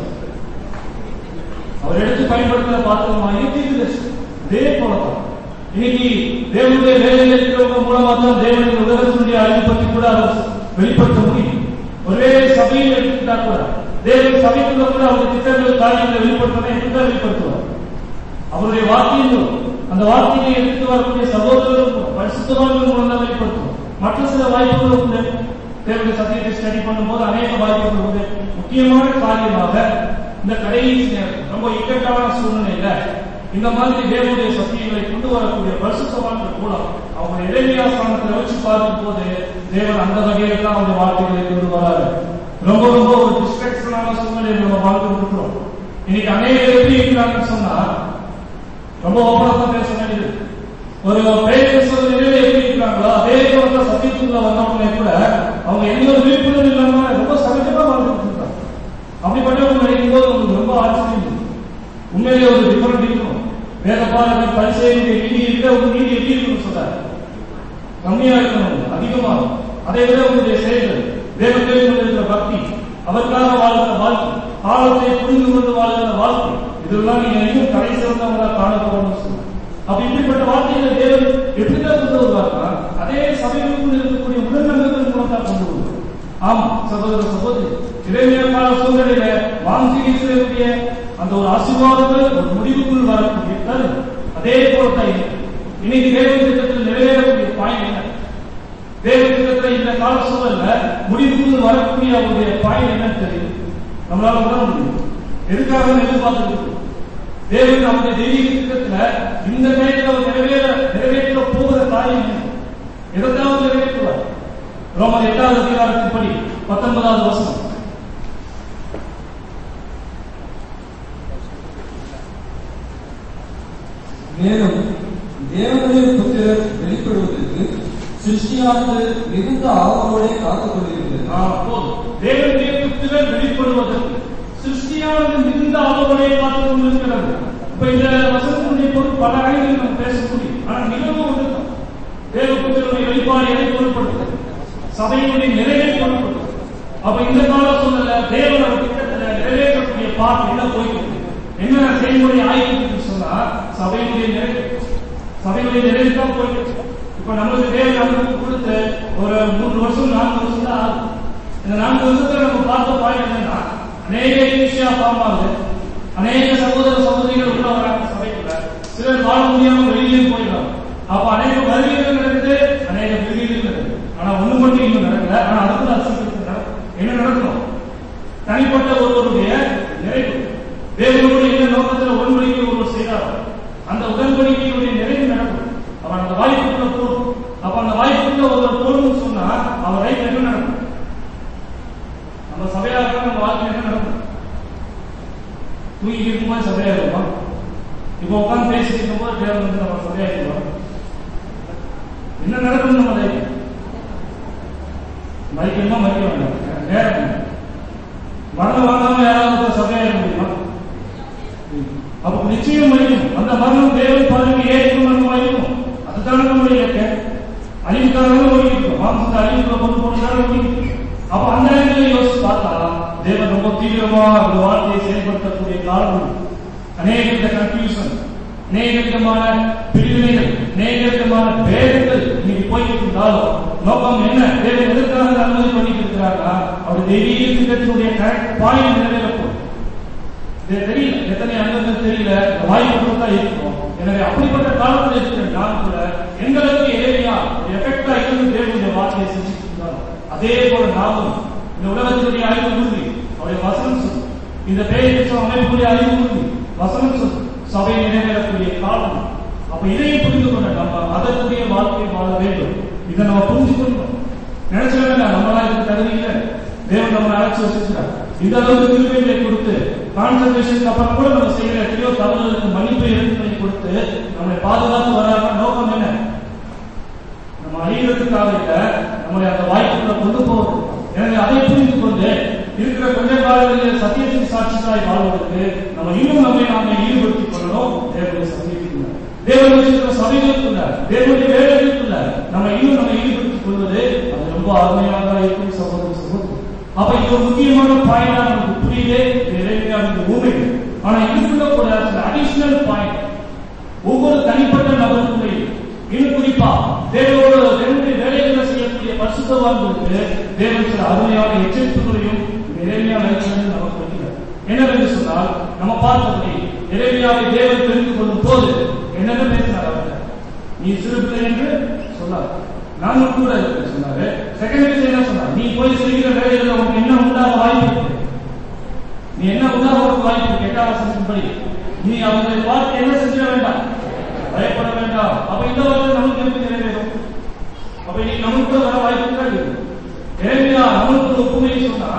Speaker 2: அவர் எடுத்து பயன்படுத்துற பாத்திரமா இருக்கிறது இதே போலதான் இன்னைக்கு தேவனுடைய வேலையில் இருக்கிறவங்க மூலமா தான் தேவனுடைய உலகத்தினுடைய அறிவு பற்றி கூட அவர் வெளிப்படுத்த முடியும் ஒருவேளை சபையில் எடுத்துக்கிட்டா கூட தேவன் சபைக்குள்ள கூட அவங்க திட்டங்கள் காரியங்களை வெளிப்படுத்தினா எப்படிதான் வெளிப்படுத்துவார் அவருடைய வார்த்தையும் அந்த வார்த்தையை எடுத்து வரக்கூடிய சகோதரர்களும் பரிசுத்தவான்கள் மூலம் தான் வெளிப்படுத்தும் மற்ற சில வாய்ப்புகள் உண்டு தேவனுடைய சத்தியத்தை ஸ்டடி பண்ணும்போது அநேக வாய்ப்புகள் உண்டு முக்கியமான காரியமாக இந்த கடைசி நேரம் ரொம்ப இக்கட்டான சூழ்நிலையில இந்த மாதிரி தேவனுடைய சத்தியங்களை கொண்டு வரக்கூடிய பரிசுத்தவான்கள் மூலம் அவங்க இடைமையா ஸ்தானத்துல வச்சு பார்க்கும் போது தேவன் அந்த வகையில தான் அவங்க வார்த்தைகளை கொண்டு வராரு ரொம்ப ரொம்ப ஒரு டிஸ்ட்ரக்ஷனான சூழ்நிலையில் நம்ம வாழ்ந்து இருக்கிறோம் இன்னைக்கு அநேகர் எப்படி இருக்கிறாங்கன்னு சொன்னா ரொம்ப ஓப்பனா தான் பேச வேண்டியது ஒரு பேச்சு நிலையில எப்படி இருக்கிறாங்களோ அதே போல தான் சத்தியத்துக்குள்ள வந்தவங்க கூட அவங்க எந்த ஒரு விழிப்புணர்வு இல்லாம ரொம்ப சகஜமா வாழ்ந்துட்டு இருக்காங்க அப்படிப்பட்டவங்க நினைக்கும் போது உங்களுக்கு ரொம்ப ஆச்சரியம் இருக்கு. உண்மையிலே ஒரு டிஃபரெண்ட் இருக்கும் வேத பாடங்கள் பரிசெய்யுடைய நீதி விட உங்க நீதி எப்படி இருக்குன்னு சொல்றாரு கம்மியா இருக்கணும் அதிகமா அதை விட உங்களுடைய செயல்கள் தேவத்தில் இருக்கிற பக்தி அவருக்காக வாழ்கிற வாழ்க்கை காலத்தை புரிந்து கொண்டு வாழ்கிற வாழ்க்கை இதெல்லாம் நீங்க இன்னும் கடை சிறந்தவங்களா காணப்படணும்னு சொல்லுங்க அப்ப இப்படிப்பட்ட வார்த்தைகளை தேவன் எப்படிதான் கொண்டு வருவார்னா அதே சபைகளுக்குள் இருக்கக்கூடிய உடல்நலங்கள் மூலம் தான் கொண்டு வருவார் ஆம் சகோதர சகோதரி இளைஞர் கால சூழ்நிலையில வாங்கிய அந்த ஒரு ஆசீர்வாதங்கள் ஒரு முடிவுக்குள் வரக்கூடிய தருணம். அதே போல தான் இது. இன்னைக்கு தேவ திட்டத்தில் நிறைவேறக்கூடிய பாயிண்ட் என்ன தேவ திட்டத்தில் இந்த கால சூழல்ல முடிவுக்குள் வரக்கூடிய அவருடைய பாயிண்ட் என்னன்னு தெரியும் நம்மளால உணர முடியும் எதுக்காக எதிர்பார்த்து தேவன் நம்முடைய தெய்வீக திட்டத்துல இந்த நேரத்தில் அவர் நிறைவேற நிறைவேற்ற போகிற காரியம் என்ன எதாவது நிறைவேற்றுவார் ரோமர் எட்டாவது அதிகாரத்தின்படி பத்தொன்பதாவது வசனம்
Speaker 1: மேலும் தேவனுடைய புத்திரர் வெளிப்படுவதற்கு சிருஷ்டியானது மிகுந்த ஆவலோടെ காத்துக் கொண்டிருக்கிறது
Speaker 2: ஆ, போதும். தேவனுடைய புத்திரர் வெளிப்படுவதற்கு சிருஷ்டியானது மிகுந்த அளவுகளை பார்த்துக் கொண்டிருக்கிறது இப்ப இந்த வசனத்தினுடைய பொருள் பல ஆய்வுகள் நம்ம பேச முடியும் ஆனா மிகவும் ஒன்றுதான் தேவ புத்திரனுடைய வெளிப்பாடு எதை பொருட்படுத்துது சபையினுடைய நிறைவை பொருட்படுத்துது அப்ப இந்த கால சூழ்நிலை தேவனோட திட்டத்துல நிறைவேற்றக்கூடிய பார்ட் என்ன போயிட்டு என்ன செய்முறை ஆய்வு சொன்னா சபையினுடைய நிறைவு சபையினுடைய நிறைவு தான் போயிட்டு இருக்கு. இப்ப நமக்கு தேவன் நமக்கு கொடுத்து ஒரு மூணு வருஷம் நான்கு வருஷம் தான் ஆகுது இந்த நான்கு வருஷத்துல நம்ம பார்த்த பாயிண்ட் என்னன்னா அநேக ஈஸியா ஃபார்ம் ஆகுது அநேக சகோதர சகோதரிகள் உள்ள வராங்க சபைக்குள்ள சிலர் வாழ முடியாம வெளியிலேயும் போயிடுறாங்க அப்ப அநேக வருகைகள் நடக்குது அநேக விருதுகள் நடக்குது ஆனா ஒண்ணு மட்டும் இன்னும் நடக்கல ஆனா அதுக்குள்ள அசைக்கிறது நடக்கும். என்ன நடக்கணும் தனிப்பட்ட ஒருவருடைய நிறைவு தேவனுடைய என்ன நோக்கத்தில் உடன்படிக்கை ஒருவர் செய்தாரோ அந்த உடன்படிக்கையுடைய நிறைவு நடக்கும் அவன் அந்த வாய்ப்புக்குள்ள போகும் அப்ப அந்த வாய்ப்புக்குள்ள ஒருவர் போகணும்னு சொன்னா அவர் லைஃப் என்ன நடக்கும் நம்ம சபையா இருக்க நம்ம வாழ்க்கை என்ன நடக்கும் தூங்கி இருக்கும்போது சபையா இருப்போம் இப்போ உட்காந்து பேசிட்டு இருக்கும்போது தேவன் வந்து நம்ம சபையா இருப்போம் என்ன நடக்கும் நம்ம லைஃப் மறிக்கணுமா மறிக்க வேண்டாம் நேரம் இல்லை. மரணம் வாங்காம யாராவது சபையா இருக்க முடியுமா அப்ப நிச்சயம் மறிக்கும் அந்த மரணம் தேவன் பதவி ஏற்கும் மரணம் இருக்கும் அதுதான் நம்முடைய இலக்கு அழிவுக்காக ஓடிக்கிறோம் மாம்சத்தை அழிவுக்குள்ள கொண்டு போனதாக ஓடிக்கிறோம் அப்ப அந்த இடத்துல யோசிச்சு பார்த்தா தேவன் ரொம்ப தீவிரமா அந்த வார்த்தையை செயல்படுத்தக்கூடிய காரணம் அநேக வித கன்ஃபியூஷன் அநேக விதமான பிரிவினைகள் அநேக விதமான பேதங்கள் இன்னைக்கு போய்கிட்டு இருந்தாலும் நோக்கம் என்ன தேவன் எதற்காக இதை அனுமதி பண்ணிட்டு இருக்கிறாங்கன்னா அவர் தெய்வீக திட்டத்தினுடைய கரெக்ட் பாயிண்ட் நிறைவேறப்போம் இது தெரியல எத்தனை அங்கங்கள் தெரியல இந்த வாய்ப்பு தான் இருக்கும் எனவே அப்படிப்பட்ட காலத்தில் இருக்கிற நான் கூட எங்களுக்கு ஏரியா எஃபெக்டா இருந்து தேவனுடைய வார்த்தையை செஞ்சுட்டு இருந்தாலும் அதே போல நாமும் இந்த உலகத்தினுடைய அறிவு உறுதி அவருடைய வசனம் சொல்லும் இந்த பேரிச்சம் அமைப்புடைய அறிவு உறுதி வசனம் சொல்லும் சபை நிறைவேறக்கூடிய காலம் அப்ப இதையும் புரிந்து கொண்ட நம்ம அதற்குரிய வாழ்க்கையை வாழ வேண்டும் இதை நம்ம புரிஞ்சு கொள்ளணும் நினைச்ச வேண்டாம் நம்மளா இதுக்கு தகுதி இல்லை தேவன் நம்மளை அழைச்சி வச்சிருக்கிறார் இந்த அளவுக்கு திருவிழை கொடுத்து கான்சன்ட்ரேஷன் அப்புறம் கூட நம்ம செய்யற எத்தனையோ தவறுகளுக்கு மன்னிப்பை எடுத்து பண்ணி கொடுத்து நம்மளை பாதுகாத்து வராம நோக்கம் என்ன நம்ம அழிகிறதுக்காக இல்ல நம்மளை அந்த வாய்ப்புக்குள்ள கொண்டு போவது எனவே அதை புரிந்து கொண்டு இருக்கிற கொஞ்ச காலங்களில் சத்தியத்தின் சாட்சியாய் வாழ்வதற்கு நம்ம இன்னும் நம்மை நாம ஈடுபடுத்திக் கொள்ளணும் தேவனுடைய சத்தியத்துக்குள்ள தேவனுடைய இருக்கிற சபைகளுக்குள்ள தேவனுடைய வேலைகளுக்குள்ள நம்ம இன்னும் நம்ம ஈடுபடுத்திக் கொள்வது அது ரொம்ப அருமையாக இருக்கும் சகோதர சகோதரி அப்ப இது ஒரு முக்கியமான பாயிண்டா நமக்கு புரியுது இது இறைமையான உண்மை ஆனா இதுக்குள்ள கூட சில அடிஷனல் பாயிண்ட் ஒவ்வொரு தனிப்பட்ட நபருக்குள்ளேயும் இன்னும் குறிப்பா தேவனோட தேவனுடைய வேலைகளை செய்யக்கூடிய பரிசுத்தவான்களுக்கு தேவன் சில அருமையான எச்சரிப்புகளையும் இறைமையான நமக்கு வைக்கிறார் என்னவென்று சொன்னால் நம்ம பார்த்தபடி இறைமையாவை தேவன் தெரிந்து கொள்ளும் போது என்னென்ன பேசினார் அவர் நீ சிறு பிள்ளை என்று சொன்னார் நானும் கூட இருக்கிறேன் சொன்னாரு செகண்ட் விஷயம் என்ன சொன்னார் நீ போய் செய்கிற வேலைகள் உனக்கு என்ன உண்டாக வாய்ப்பு இருக்கு நீ என்ன உண்டாக உனக்கு வாய்ப்பு இருக்கு எட்டாம் வசனத்தின்படி நீ அவங்களை பார்த்து என்ன செஞ்சிட வேண்டாம் பயப்பட வேண்டாம் அப்ப இந்த வார்த்தை நமக்கு எப்படி நிறைவேறும் அப்ப நீ நமக்கு கூட வர வாய்ப்பு தான் இருக்கு இறைமையா நமக்கு ஒரு ஒப்புமையை சொன்னா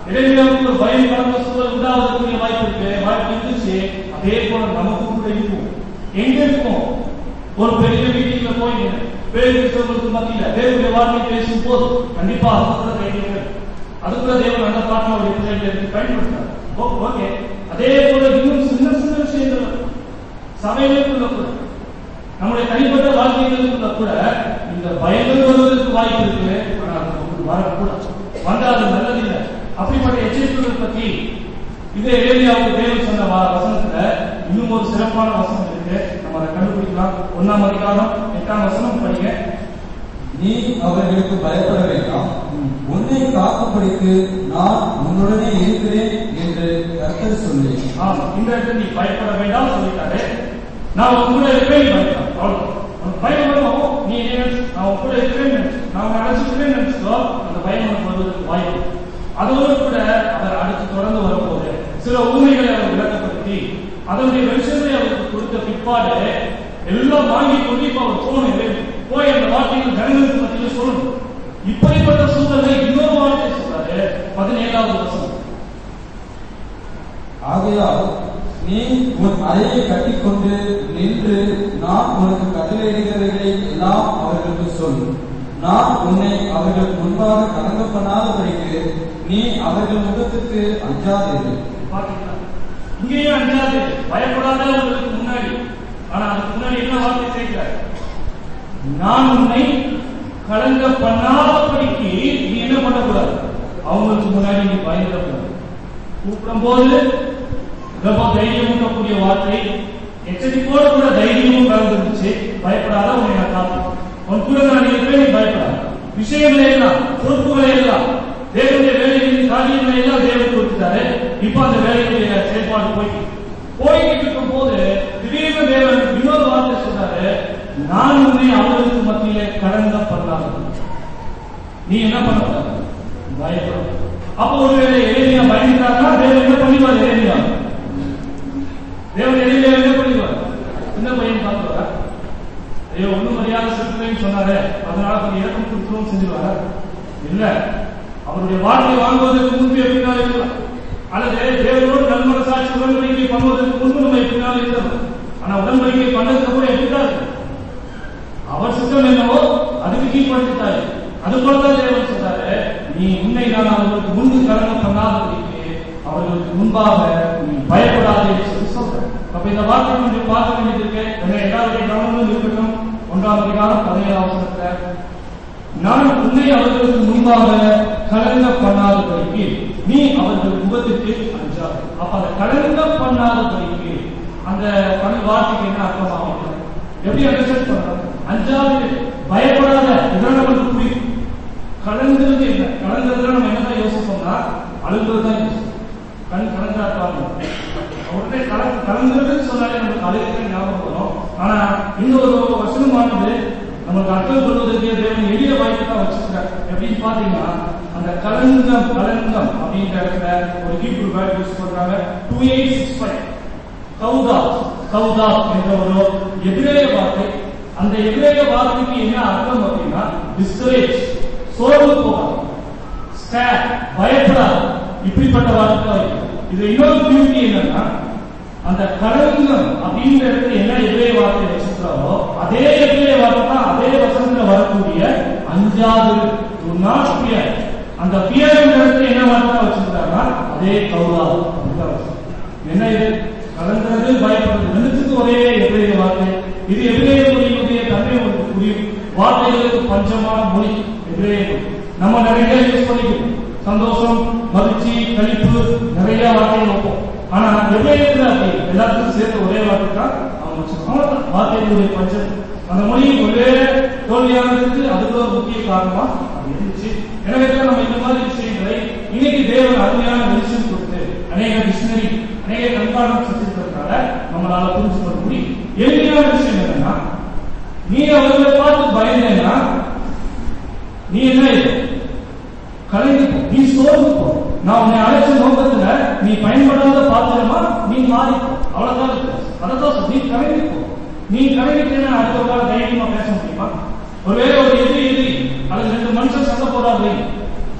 Speaker 2: இறைமையாவுக்கு ஒரு பயம் கலந்த சூழல் உண்டாவதற்குரிய வாய்ப்பு இருக்கு வாய்ப்பு இருந்துச்சு அதே போல நமக்கும் கூட இருக்கும் எங்க இருக்கும் ஒரு பெரிய மீட்டிங்ல போய் பேர் கிறிஸ்தவர்களுக்கு மத்தியில தேவனுடைய வார்த்தை பேசும் போது கண்டிப்பா அது கூட தைரியங்கள் அது கூட தேவன் அந்த பாட்டு அவருடைய பிள்ளைகளுக்கு பயன்படுத்தார் ஓகே அதே போல இன்னும் சின்ன சின்ன விஷயங்கள் சபைகளுக்குள்ள கூட நம்முடைய தனிப்பட்ட வாழ்க்கைகளுக்குள்ள கூட இந்த பயங்கள் வருவதற்கு வாய்ப்பு இருக்கு ஆனா அது நமக்கு வரக்கூடாது வந்தா அது நல்லதில்லை அப்படிப்பட்ட எச்சரிக்கைகள் பற்றி இதே ஏரியாவுக்கு தேவன் சொன்ன வ- வசனத்துல இன்னும் ஒரு சிறப்பான வசனம் இருக்கு நம்ம அதை கண்டுபிடிக்கலாம் ஒன்னாம் அதிகாரம் எட்டாம் வசனம் படிங்க
Speaker 1: நீ அவர்களுக்கு பயப்பட வேண்டாம் உன்னை காக்கும்படிக்கு நான் உன்னுடனே இருக்கிறேன் என்று கர்த்தர் சொல்லி
Speaker 2: ஆமா இந்த இடத்துல நீ பயப்பட வேண்டாம் சொல்லிட்டாரு நான் உன் கூட இருக்கிறேன் பயப்படாத அவ்வளவுதான் உனக்கு பயம் வரும் நீ என்ன நினைச்சு, நான் உன் கூட இருக்கிறேன்னு நினைச்சு நான் உன்னை அழைச்சிக்கிறேன்னு நினைச்சோ அந்த பயம் உனக்கு வருவதற்கு வாய்ப்பு இருக்கு. அதோடு கூட அவர் அடுத்து தொடர்ந்து வரும்போது சில உண்மைகளை அவர் விளக்கப்படுத்தி அதனுடைய வெளிச்சத்தை அவருக்கு கொடுத்த பிற்பாடு எல்லாம் வாங்கி கொண்டு இப்ப அவர் போகணும் போய் அந்த வார்த்தைகள் ஜனங்களுக்கு மத்தியில் சொல்லணும் இப்படிப்பட்ட சூழலை இன்னொரு வார்த்தை சொல்றாரு பதினேழாவது வருஷம்
Speaker 1: ஆகையால் நீ உன் அறையை கட்டிக்கொண்டு நின்று நான் உனக்கு கட்டளையிடுகிறவைகளை எல்லாம் அவர்களுக்கு சொல் நான் உன்னை அவர்கள் முன்பாக கலங்க பண்ணாதபடிக்கு நீ அவர்கள் முகத்துக்கு அஞ்சாதீர்கள்
Speaker 2: பாத்தீங்களா இங்கேயும் அஞ்சாது பயப்படாத உங்களுக்கு முன்னாடி ஆனா அதுக்கு முன்னாடி என்ன வார்த்தை சேர்க்கிறார் நான் உன்னை கலங்க பண்ணாதபடிக்கு நீ என்ன பண்ணக்கூடாது அவங்களுக்கு முன்னாடி நீ பயந்துடக்கூடாது கூப்பிடும் போது ரொம்ப தைரியம் ஊட்டக்கூடிய வார்த்தை எச்சரிப்போடு கூட தைரியமும் கலந்துருச்சு பயப்படாத உன்னை நான் காப்பேன் உன் கூட நான் இருக்கிறேன் நீ பயப்படாத விஷயங்களை எல்லாம் பொறுப்புகளை எல்லாம் தேவனுடைய வேலைகளின் காரியங்களை எல்லாம் தேவன் கொடுத்துட்டாரு இப்ப அந்த வேலைகளுடைய செயல்பாடு போய்க்கு போய்கிட்டு இருக்கும் போது திடீர்னு தேவன் இன்னொரு வார்த்தை சொன்னாரு நான் உன்னை அவர்களுக்கு மத்தியிலே கடந்த பண்ணாத நீ என்ன பண்ணக்கூடாது பயப்பட அப்போ ஒருவேளை எளிமையா பயந்துட்டாங்கன்னா தேவன் என்ன பண்ணிடுவார் எளிமையா தேவன் எளிமையா என்ன பண்ணிடுவார் சின்ன பையன் பார்த்துவாரா ஐயோ ஒண்ணும் மரியாதை செலுத்துறேன்னு சொன்னாரு அதனால கொஞ்சம் இறக்கம் கொடுக்கணும் செஞ்சிருவாரா இல்ல அவருடைய வார்த்தை வாங்குவதற்கு முன்பு எப்படினாலும் இருக்கலாம் அல்லது தேவனோடு நன்மனசாட்சி உடன்படிக்கை பண்ணுவதற்கு முன்பு நம்ம எப்படினாலும் இருக்கலாம் ஆனா உடன்படிக்கை பண்ணதுக்கு அப்புறம் எப்படிதான் இருக்கு அவர் சித்தம் என்னவோ அதுக்கு கீழ்படுத்திட்டாரு அது போலதான் தேவன் சொல்றாரு நீ உன்னை நான் அவர்களுக்கு முன்பு கடமை பண்ணாதபடிக்கு அவர்களுக்கு முன்பாக நீ பயப்படாதே என்று சொல்லி சொல்றேன் அப்ப இந்த வார்த்தை கொஞ்சம் பார்க்க வேண்டியது இருக்கு என்ன எல்லாருடைய கவனமும் இருக்கட்டும் ஒன்றாம் அதிகாரம் பதினேழாம் வசனத்துல நான் உன்னை அவர்களுக்கு முன்பாக கலங்க பண்ணாதபடிக்கு நீ அவர்கள் முகத்துக்கு அஞ்சாது அப்ப அந்த கலங்க பண்ணாதபடிக்கு அந்த தமிழ் வார்த்தைக்கு என்ன அர்த்தமாகும் எப்படி அண்டர்ஸ்டாண்ட் பண்றோம் அஞ்சாவது பயப்படாத இதெல்லாம் நமக்கு புரியும் கலங்குறது என்ன கலங்குறதுல நம்ம என்னதான் யோசிப்போம்னா அழுகுறது தான் யோசிப்போம் கண் கலந்தா பாருங்க உடனே கலந்து கலந்துறதுன்னு சொன்னாலே நமக்கு அழுகை ஞாபகம் வரும் ஆனா இந்த ஒரு வசனமானது நமக்கு அர்த்தம் சொல்வதற்கு தேவன் எளிய வாய்ப்பு தான் வச்சிருக்காரு எப்படின்னு பாத்தீங்கன்னா அந்த கலங்கம் கலங்கம் அப்படின்ற இடத்துல ஒரு ஹீப்ரு வேர்ட் யூஸ் பண்றாங்க டூ எயிட் சிக்ஸ் ஃபைவ் கௌதா கௌதா என்ற ஒரு எதிரேய வார்த்தை அந்த எதிரேய வார்த்தைக்கு என்ன அர்த்தம் அப்படின்னா டிஸ்கரேஜ் சோர்வு போகாது ஸ்கேர் பயப்படாது இப்படிப்பட்ட வார்த்தை தான் இருக்கு. இது இன்னொரு பியூட்டி என்னன்னா அந்த கலங்கம் அப்படின்ற இடத்துல என்ன எதிரே வார்த்தை வச்சிருக்காரோ அதே எதிரே வார்த்தை தான் அதே வசனத்துல வரக்கூடிய அஞ்சாவது do not fear அந்த பியர் இடத்துல என்ன வார்த்தை வச்சிருக்காங்கன்னா அதே கௌரா அப்படிதான் வச்சிருக்காங்க. என்ன இது கலந்தது பயப்படுறது ரெண்டுத்துக்கும் ஒரே எதிரே வார்த்தை இது எதிரே மொழியினுடைய தன்மை உங்களுக்கு புரியும் வார்த்தைகளுக்கு பஞ்சமான மொழி எதிரே மொழி நம்ம நிறைய யூஸ் பண்ணிக்குவோம் சந்தோஷம் மகிழ்ச்சி கழிப்பு நிறைய வார்த்தைகள் வைப்போம் ஆனா எவ்வளவு அப்படி எல்லாத்துக்கும் சேர்த்து ஒரே வார்த்தை தான் அவங்க வச்சிருக்கோம் வார்த்தைகளுடைய பஞ்சம் அந்த மொழி ஒரே தோல்வியானதுக்கு அதுக்கு ஒரு முக்கிய காரணமா அது இருந்துச்சு எனவே தான் நம்ம இந்த மாதிரி விஷயங்களை இன்னைக்கு தேவன் அருமையான வெளிச்சம் கொடுத்து அநேக டிக்ஷனரி அநேக கண்காணம் செஞ்சிருக்கிறதுனால நம்மளால புரிஞ்சு கொள்ள முடியும் எளிமையான விஷயம் என்னன்னா நீ அவர்களை பார்த்து பயந்தேன்னா நீ என்ன இது கலங்கிப்போ நீ சோர்ந்து போ நான் உன்னை அழைச்ச நோக்கத்துல நீ பயன்படாத பாத்திரமா நீ மாறிப்போ அவ்வளவுதான் இருக்கு அதான் சொல்லி நீ கலங்கிப்போ நீ கலங்கிட்டேன்னா அடுத்த ஒரு கால தைரியமா பேச முடியுமா ஒருவேளை ஒரு எதிரி எதிரி அல்லது ரெண்டு மனுஷன் சண்டை போடாது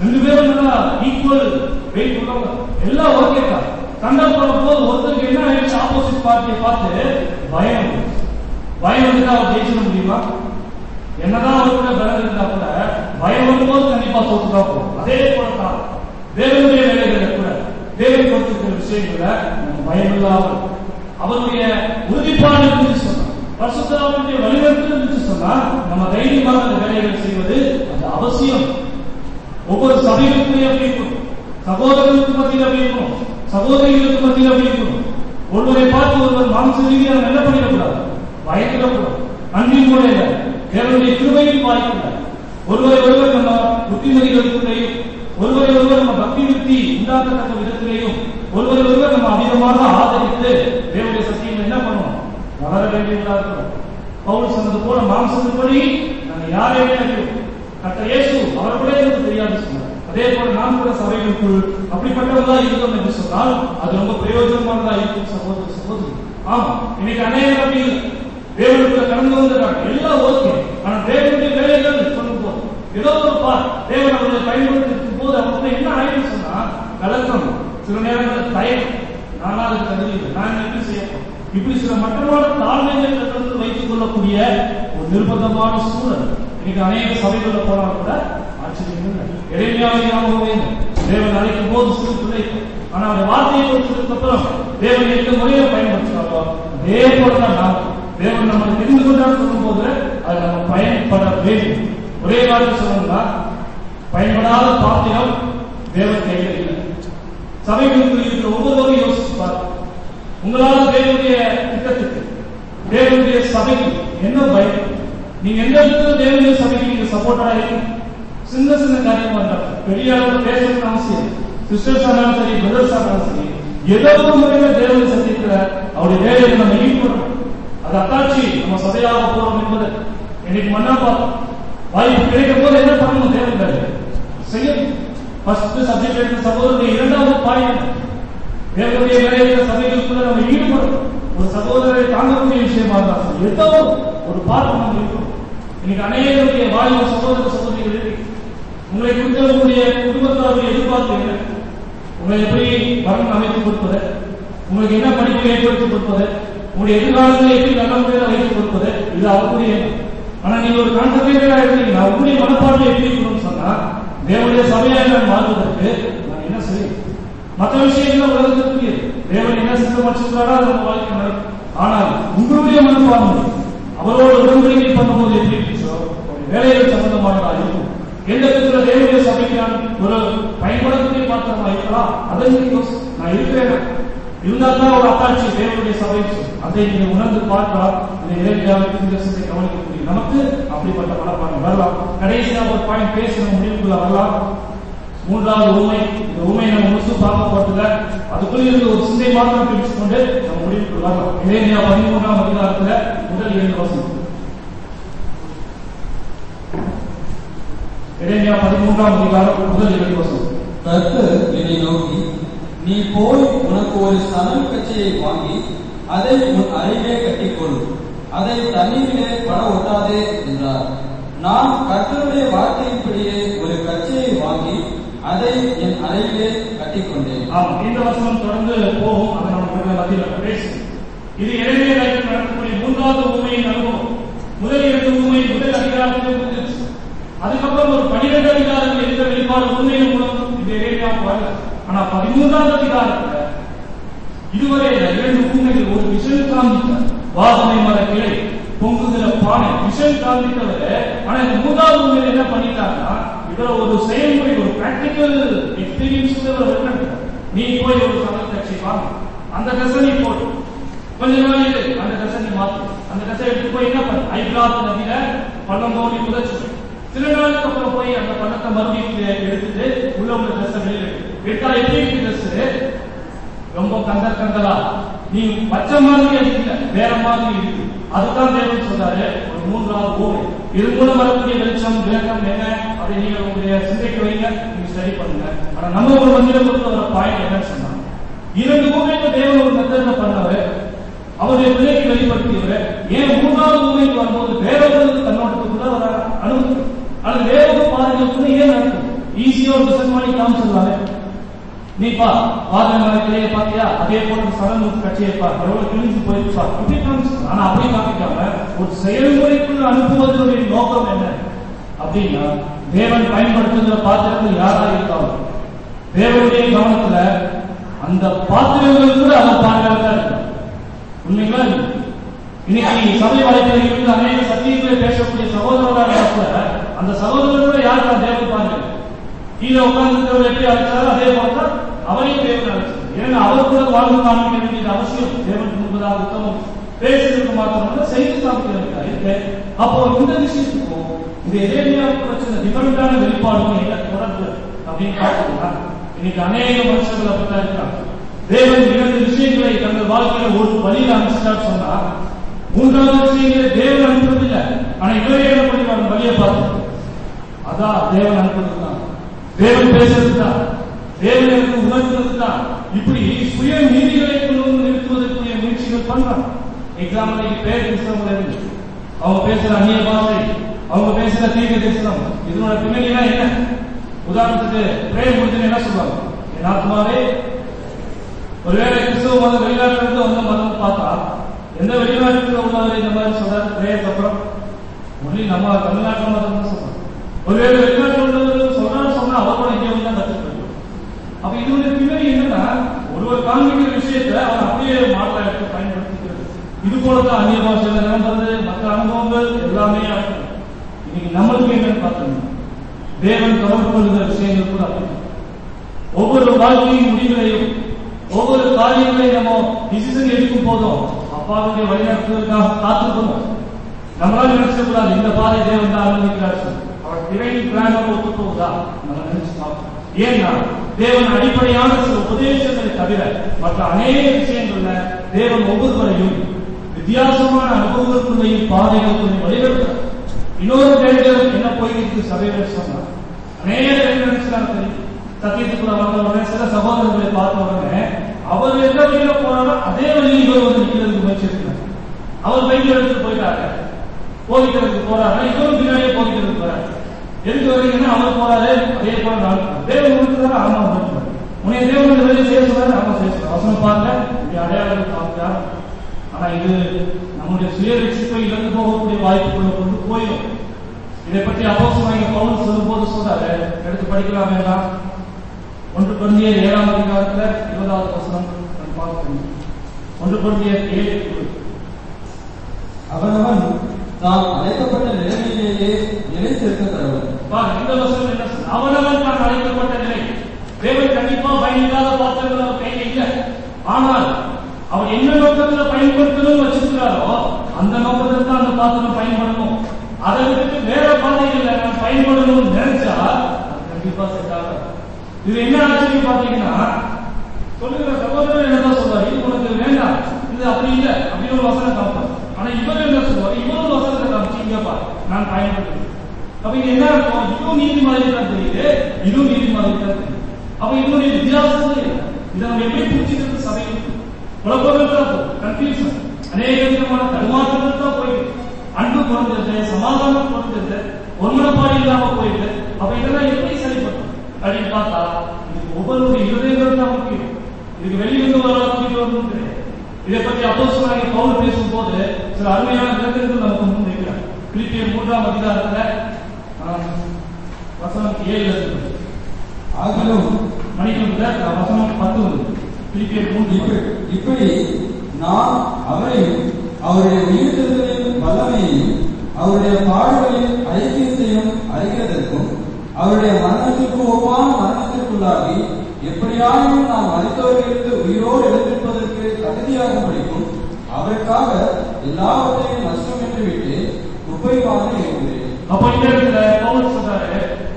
Speaker 2: ரெண்டு பேரும் நல்லா ஈக்குவல் வெயிட் உள்ளவங்க எல்லாம் ஓகே தான் சண்டை போடும் போது ஒருத்தருக்கு என்ன ஆயிடுச்சு ஆப்போசிட் பார்ட்டியை பார்த்து பயம் வந்துருச்சு. பயம் வந்துட்டா அவர் ஜெயிச்சிட முடியுமா என்னதான் அவருக்குள்ள பலம் இருந்தா கூட பயம் வரும்போது கண்டிப்பா தோத்துதான் போகும் அதே போல தான் தேவனுடைய வேலைகளை கூட தேவன் கொடுத்திருக்கிற விஷயங்கள நம்ம பயம் இல்லாமல் அவருடைய உறுதிப்பாடு இருந்துச்சு சொன்னா பரிசுத்தாவுடைய வழிநடத்தல் இருந்துச்சு சொன்னா நம்ம தைரியமாக அந்த வேலைகளை செய்வது அது அவசியம் ஒவ்வொரு சபைகளுக்குமே அப்படி இருக்கணும் சகோதரர்களுக்கு மத்தியில் அப்படி இருக்கணும் சகோதரிகளுக்கு மத்தியில் அப்படி இருக்கணும் ஒருவரை பார்த்து ஒருவர் மாம்ச ரீதியாக என்ன பண்ணிடக்கூடாது பயந்துடக்கூடாது அன்பின் முறையில தேவனுடைய கிருபையில் வாய்ப்பில்லை ஒருவரை ஒருவர் நம்ம புத்திமதிகளுக்குள்ளேயும் ஒருவரை ஒருவர் நம்ம பக்தி விருத்தி உண்டாக்கத்தக்க விதத்திலேயும் ஒருவரை ஒருவர் நம்ம அதிகமாக ஆதரித்து தேவனுடைய சத்தியம் என்ன பண்ணுவோம் வளர வேண்டியதா இருக்கணும் பவுல் சொன்னது போல மாம்சத்தின்படி நாங்க யாரையுமே அறிவோம் கத்த இயேசு அவர் கூட எனக்கு தெரியாது சொன்னார் அதே போல நாம் கூட சபைகளுக்குள் அப்படிப்பட்டவர்களா இருந்தோம் என்று சொன்னால் அது ரொம்ப பிரயோஜனமானதா இருக்கும் சகோதர சகோதரி ஆமா இன்னைக்கு அநேக நபிகள் தேவனுக்குள்ள கடந்து வந்திருக்காங்க எல்லாம் ஓகே ஆனா தேவனுடைய வேலைகள் சொல்லும் போது ஏதோ ஒரு பார் தேவன் அவர்களை பயன்படுத்திருக்கும் போது அவருக்கு என்ன ஆயிடுச்சு சொன்னா கலக்கம் சில நேரங்களில் தயம் நானா அதுக்கு தகுதி இல்லை நான் எப்படி செய்யப்போம் இப்படி சில மட்டமான தாழ்மைகளை கடந்து வைத்துக் கொள்ளக்கூடிய ஒரு நிர்பந்தமான சூழல் இன்னைக்கு அநேக சபைகளில் போனால் கூட ஆச்சரியம் இல்லை இறைமையாக ஞாபகம் தேவன் அழைக்கும் போது சிறு பிள்ளை ஆனா அந்த வார்த்தையை கொடுத்ததுக்கு அப்புறம் தேவன் எந்த முறையில பயன்படுத்தினாரோ அதே போலதான் நாம் தேவன் நம்ம தெரிந்து கொண்டான்னு சொல்லும் போது அது நம்ம பயன்பட வேண்டும் ஒரே வார்த்தை சொல்லணும்னா பயன்படாத பாத்திரம் தேவன் கையில் இல்லை சபைகளுக்கு இருக்கிற ஒவ்வொருவரும் யோசிச்சு பாருங்க உங்களால தேவனுடைய திட்டத்துக்கு தேவனுடைய சபைக்கு என்ன பயம் நீங்க எந்த இடத்துல தேவனுடைய சபைக்கு நீங்க சப்போர்ட்டா இருக்கீங்க சின்ன சின்ன காரியமா இருந்தா பெரிய அளவுல பேசணும்னு அவசியம் சிஸ்டர்ஸ் ஆனாலும் சரி பிரதர்ஸ் ஆனாலும் சரி ஏதோ ஒரு முறையில தேவனை சந்திக்கிற அவருடைய வேலையை நம்ம ஈடுபடுறோம் அது அத்தாட்சி நம்ம சபையாக போறோம் என்பது இன்னைக்கு மண்ணா பார்த்தோம் வாய்ப்பு கிடைக்கும் போது என்ன பண்ணணும் தேவன் வேலை செய்யணும் ஃபர்ஸ்ட் சப்ஜெக்ட் எடுத்த சகோதரருடைய இரண்டாவது பாயிண்ட் தேவனுடைய வேலையில சபைகளுக்குள்ள நம்ம ஈடுபடும் ஒரு சகோதரரை தாங்கக்கூடிய விஷயமா இருந்தா சரி, ஏதோ ஒரு பார்வை நம்ம இருக்கும் இன்னைக்கு அநேகருடைய வாலிப சகோதர சகோதரிகள் இருக்கு. உங்களை குறித்த உங்களுடைய குடும்பத்தாருடைய எதிர்பார்ப்பு என்ன உங்களை எப்படி வரம் அமைத்து கொடுப்பது உங்களுக்கு என்ன படிப்பை ஏற்படுத்தி கொடுப்பது உங்களுடைய எதிர்காலத்தை எப்படி நல்ல முறையில் வைத்துக் கொடுப்பது இது அவருடைய எண்ணம். ஆனா நீங்க ஒரு கான்சன்ட்ரேட்டடா இருக்கீங்கன்னா உங்களுடைய மனப்பான்மை எப்படி இருக்கணும்னு சொன்னா தேவனுடைய சபையாக நான் மாறுவதற்கு நான் என்ன செய்யணும் மற்ற விஷயங்கள் உலகத்திற்கு தேவன் என்ன சித்தம் வச்சிருக்காரோ அது நம்ம வாழ்க்கை நடக்கும் ஆனால் உங்களுடைய மனப்பான்மை அவரோட உடன்படிக்கை பண்ணும்போது எப்படி இருந்துச்சோ அவருடைய வேலைகள் சம்பந்தமானதா இருக்கும் எந்த விதத்துல தேவனுடைய சபைக்கு நான் ஒரு பயன்படக்கூடிய பாத்திரமா இருக்கலாம் அதை நீங்க யோசி- நான் இருக்கிறேன் இருந்தா தான் ஒரு அத்தாட்சி தேவனுடைய சபை அதை நீங்க உணர்ந்து பார்த்தா இந்த இளைஞராக இந்த சிந்தை கவனிக்க முடியும் நமக்கு அப்படிப்பட்ட மனப்பான்மை வரலாம் கடைசியா ஒரு பாயிண்ட் பேசி நம்ம முடிவுக்குள்ள வரலாம் மூன்றாவது உண்மை இந்த உண்மை நம்ம முழுசும் பார்க்க போறதுல அதுக்குள்ள இருந்து ஒரு சிந்தை மாத்திரம் பிரிச்சு கொண்டு நம்ம முடிவுக்கு வரலாம் இளைஞா பதிமூன்றாம் அதிகாரத்துல முதல் ஏழு வசனம் இளைஞா பதிமூன்றாம் அதிகாரம் முதல் ஏழு வசனம்
Speaker 1: கர்த்தர் என்னை நோக்கி நீ போய் உனக்கு ஒரு சணல் கச்சையை வாங்கி அதை உன் அறையிலே கட்டிக்கொள் அதை தண்ணீரிலே பட ஒட்டாதே என்றார் நான் கர்த்தருடைய வார்த்தையின்படியே ஒரு கச்சையை வாங்கி அதை என் அறையிலே கட்டிக்கொண்டேன்
Speaker 2: ஆமா இந்த வசனம் தொடர்ந்து போகும் அதை நம்ம கொஞ்சம் மத்தியில் பேசும் இது இளைஞர் நடக்கக்கூடிய மூன்றாவது உண்மையின் அனுபவம் முதல் இரண்டு உண்மை முதல் அதிகாரத்தில் இருந்துச்சு அதுக்கப்புறம் ஒரு பனிரெண்டு அதிகாரத்தில் இருந்த வெளிப்பாடு உண்மையின் மூலம் இந்த இளைஞர் வரல ஆனா பதிமூன்றாவது அதிகாரத்துல இதுவரை இரண்டு உண்மைகள் ஒரு விஷயம் காண்பித்தார் வாசனை மர கிளை பொங்குகிற பானை விஷயம் காண்பித்தவர் ஆனா இந்த மூன்றாவது உண்மையில் என்ன பண்ணிட்டாங்கன்னா இதுல ஒரு செயல்முறை ஒரு பிராக்டிக்கல் எக்ஸ்பீரியன்ஸ் இருக்கிறார் நீ போய் ஒரு சமையல் கட்சி வாங்க அந்த ட்ரெஸ் நீ போடு கொஞ்ச நாள் இரு அந்த ட்ரெஸ் நீ மாத்து அந்த ட்ரெஸ் எடுத்து போய் என்ன பண்ணு ஐபிளாத் நதியில பள்ளம் தோண்டி புதைச்சு சில நாளுக்கு அப்புறம் போய் அந்த பள்ளத்தை மறுபடியும் எடுத்துட்டு உள்ள உள்ள ட்ரெஸ் வெளியில எடு. எடுத்தா எப்படி இருக்கு ட்ரெஸ் ரொம்ப கந்தல் கந்தலா நீ பச்ச மாதிரி அது இல்ல வேற மாதிரி இருக்கு அதுதான் தேவன் சொல்றாரு ஒரு மூன்றாவது ஓமை இது மூலம் வரக்கூடிய வெளிச்சம் விளக்கம் என்ன அதை நீங்க உங்களுடைய சிந்தைக்கு வைங்க நீங்க ஸ்டடி பண்ணுங்க ஆனா நம்ம ஒரு மந்திரம் பொறுத்த வர பாயிண்ட் என்னன்னு சொன்னாங்க இரண்டு ஊமைக்கு தேவன் ஒரு மெத்தட்ல பண்ணவர் அவருடைய பிள்ளைக்கு வெளிப்படுத்தியவர் ஏன் மூன்றாவது ஊமைக்கு வரும்போது வேற ஒரு கண்ணோட்டத்துக்குள்ள வர அனுமதி அது வேற ஒரு பாதைகளுக்குள்ள ஏன் நடக்கும் ஈஸியா ஒரு பிசினஸ் பண்ணி காமிச்சிடலாமே நீப்பா வாதன மரத்திலேயே பாத்தியா அதே போல சரண் கட்சியப்பா எவ்வளவு கிழிஞ்சு போயிருப்பா இப்படி காமிச்சு ஆனா அப்படி காமிக்காம ஒரு செயல்முறைக்குள் அனுப்புவதனுடைய நோக்கம் என்ன அப்படின்னா தேவன் பயன்படுத்துகிற பாத்திரங்கள் யாரா இருக்காங்க தேவனுடைய கவனத்துல அந்த பாத்திரங்கள் கூட அவன் பாத்திரம் தான் இருக்கு உண்மைங்களா இன்னைக்கு சபை வலைத்தளத்தில் இருந்து அநேக சத்தியங்களை பேசக்கூடிய சகோதரர்களாக கூட அந்த சகோதரர்களோட யார் தான் தேவன் பாருங்க கீழே உட்கார்ந்து எப்படி அழைச்சாரோ அதே போல அவரையும் தேவன் அழைச்சார் ஏன்னா அவர் கூட வாழ்வு காமிக்க வேண்டியது அவசியம் தேவன் முன்பதாக உத்தமம் பேசுறதுக்கு மாத்திரம் செய்து காமிக்கிறதுக்கா இருக்கு அப்போ இந்த விஷயத்துக்கும் இந்த எதேமியா பிரச்சனை டிஃபரெண்டான வெளிப்பாடும் என்ன தொடர்பு அப்படின்னு பார்த்தோம்னா இன்னைக்கு அநேக மனுஷர்கள் அப்படித்தான் இருக்காங்க தேவன் இரண்டு விஷயங்களை தங்கள் வாழ்க்கையில ஒரு வழியில அனுப்பிச்சார் சொன்னா மூன்றாவது விஷயங்களை தேவன் அனுப்புறதில்லை ஆனா இவரே என்ன பண்ணுவாங்க வழியை பார்த்து அதான் தேவன் அனுப்புறது தான் தேவன் பேசுறது தான் தேவன் எனக்கு உணர்த்துறது தான் இப்படி சுய நீதிகளை கொண்டு வந்து நிறுத்துவதற்குரிய முயற்சிகள் பண்றாங்க எக்ஸாம்பிள் பேர் கிறிஸ்தவங்கள் இருக்கு அவங்க பேசுற அந்நிய பாஷை அவங்க பேசுற தீர்க்க தரிசனம் இதனோட பின்னணினா என்ன உதாரணத்துக்கு பிரேம் முடிஞ்சு என்ன சொல்லுவாங்க என் ஆத்மாவே ஒருவேளை கிறிஸ்தவ மதம் வெளிநாட்டுல இருந்து வந்த மதம் பார்த்தா எந்த வெளிநாட்டுல உள்ளவர் இந்த மாதிரி சொல்றாரு பிரேயருக்கு அப்புறம் ஒன்லி நம்ம தமிழ்நாட்டு மதம் தான் சொல்றோம் ஒருவேளை வெளிநாட்டுல உள்ளவர் சொல்றாரு சொன்னா அவர் கூட இங்கே வந்து தான் கற்றுக்கணும் அப்ப இதோட பின்னணி என்னன்னா ஒருவர் காண்பிக்கிற விஷயத்தை அவர் அப்படியே மாற்ற எடுத்து பயன்படுத்திக்கிறது இது போலதான் அந்நிய பாஷையில நடந்தது மற்ற அனுபவங்கள் எல்லாமே நடக்கும் இன்னைக்கு நம்மளுக்கு என்னன்னு பார்த்தோம்னா தேவன் கவர்ந்து கொள்கிற விஷயங்கள் கூட அப்படி ஒவ்வொரு வாழ்க்கையின் முடிவுகளையும் ஒவ்வொரு காரியங்களையும் நம்ம டிசிஷன் எடுக்கும் போதும் அப்பாவுடைய வழிநடத்துவதற்காக காத்திருக்கணும் நம்மளால நினைச்ச கூடாது இந்த பாதை தேவன் தான் அனுமதிக்கிறார் அவர் டிவைன் பிளான் ஒத்து போகுதா நம்ம நினைச்சு பார்க்கணும் ஏன்னா தேவன் அடிப்படையான சில உபதேசங்களை தவிர மற்ற அநேக விஷயங்கள்ல தேவன் ஒவ்வொருவரையும் வித்தியாசமான அனுபவங்களுக்குள்ளையும் பாதைகளுக்குள்ளையும் வழிநடத்துறார் இன்னொரு பேர்கள் என்ன போயிருக்கு சபைகள் சொன்னா அநேக பேர் நினைச்சாங்க சரி சத்தியத்துக்குள்ள வந்த உடனே சில சகோதரர்களை பார்த்த உடனே அவர் எந்த வழியில போறாரோ அதே வழியில் இவர் வந்து நிக்கிறதுக்கு முயற்சி இருக்கிறார் அவர் பைக்கில் எடுத்து போயிட்டாரு போதிக்கிறதுக்கு போறாரு இவரும் பின்னாடியே போதிக்கிறதுக்கு போறாரு எதுக்கு வரீங்கன்னா அவர் போறாரு அதே போல நான் தேவன் கொடுத்தாரு ஆமா கொடுத்தாரு உன்னை தேவன் இந்த வேலையை செய்ய சொன்னாரு ஆமா செய்ய சொன்னார் வசனம் பாருங்க இப்படி அடையாளம் காமிச்சா ஆனா இது நம்முடைய சுய ரட்சிப்பை இழந்து போகக்கூடிய வாய்ப்புகளை கொண்டு போயிடும் இதை பற்றி அப்போஸ்தலனாகிய பவுல் சொல்லும்போது சொல்றாரு எடுத்து படிக்கலாம் வேண்டாம் ஒன்று பொருந்திய ஏழாம் அதிகாரத்துல இருபதாவது வசனம் நம்ம பார்க்கணும் ஒன்று பொருந்திய ஏழு இருபது.
Speaker 1: அவனவன் தான் அழைக்கப்பட்ட நிலைமையிலேயே நிலைத்திருக்க கடவுள்
Speaker 2: பாருங்க, இந்த வசனம் என்ன சொல்லுது? அவனவன் தான் அழைக்கப்பட்ட நிலை தேவன் கண்டிப்பா பயனில்லாத பாத்திரங்கள் அவர் கையில இல்ல ஆனால் அவர் என்ன நோக்கத்துல பயன்படுத்தணும் வச்சிருக்கிறாரோ அந்த நோக்கத்துல தான் அந்த பாத்திரம் பயன்படணும் அதை விட்டு வேற பாதைகள்ல நான் பயன்படணும்னு நினைச்சா அது கண்டிப்பா செட் ஆகாது இது என்ன ஆச்சரியம் பாத்தீங்கன்னா சொல்லுகிற சகோதரர் என்னதான் சொல்றாரு இது உனக்கு வேண்டாம் இது அப்படி இல்ல அப்படின்னு ஒரு வசனம் காமிப்பார் ஆனா இவர் என்ன சொல்லுவாரு இவர் ஒரு வசனத்தை காமிச்சு இங்க பாரு நான் பயன்படுத்துறேன் அப்ப இது என்ன இருக்கும் இதுவும் நீதிமலை தான் தெரியுது இதுவும் நீதிமலை தான் தெரியுது அப்ப இதனுடைய வித்தியாசம் இல்லை இதை நம்ம எப்படி புரிஞ்சுக்கிறது சபையில் குழப்பங்கள் தான் போகும் கன்ஃபியூஷன் அநேக விதமான தடுமாற்றங்கள் தான் போயிருக்கு அன்பு குறைஞ்சது சமாதானம் குறைஞ்சது ஒருமனப்பாடு இல்லாம போயிடுது அப்ப இதெல்லாம் எப்படி சரிப்படும் அப்படின்னு பார்த்தா இதுக்கு ஒவ்வொருடைய இருதயங்கள் தான் முக்கியம் இதுக்கு வெளியிருந்து வர கூட்டிட்டு வரணும் கிடையாது இதை பற்றி அப்போஸ்தலனாகிய பவுல் பேசும்போது சில அருமையான விளக்கங்கள் நமக்கு முன் வைக்கிறார் பிலிப்பியர் மூன்றாம் அதிகாரத்துல ஆஹ், வசனம் ஏழு இருக்கு
Speaker 1: ஆகிலும்
Speaker 2: மணிக்கு வசனம் பத்து வருது பிலிப்பியர் மூன்று
Speaker 1: இப்ப- இப்படி நான் அவரையும் அவருடைய உயிர்த்தெழுதலின் வல்லமையையும் அவருடைய பாடுகளின் ஐக்கியத்தையும் அறிகிறதற்கும் அவருடைய மரணத்திற்கு ஒப்பான மரணத்திற்குள்ளாகி எப்படியாயும் நாம் மறித்தவர்களுக்கு உயிரோடு எழுந்திருப்பதற்கு தகுதியாக படிக்கும் அவருக்காக எல்லாவற்றையும் நஷ்டம் என்று விட்டு குப்பைவாக இருக்கிறேன்
Speaker 2: அப்ப இந்த இடத்துல பவுல் சொல்றாரு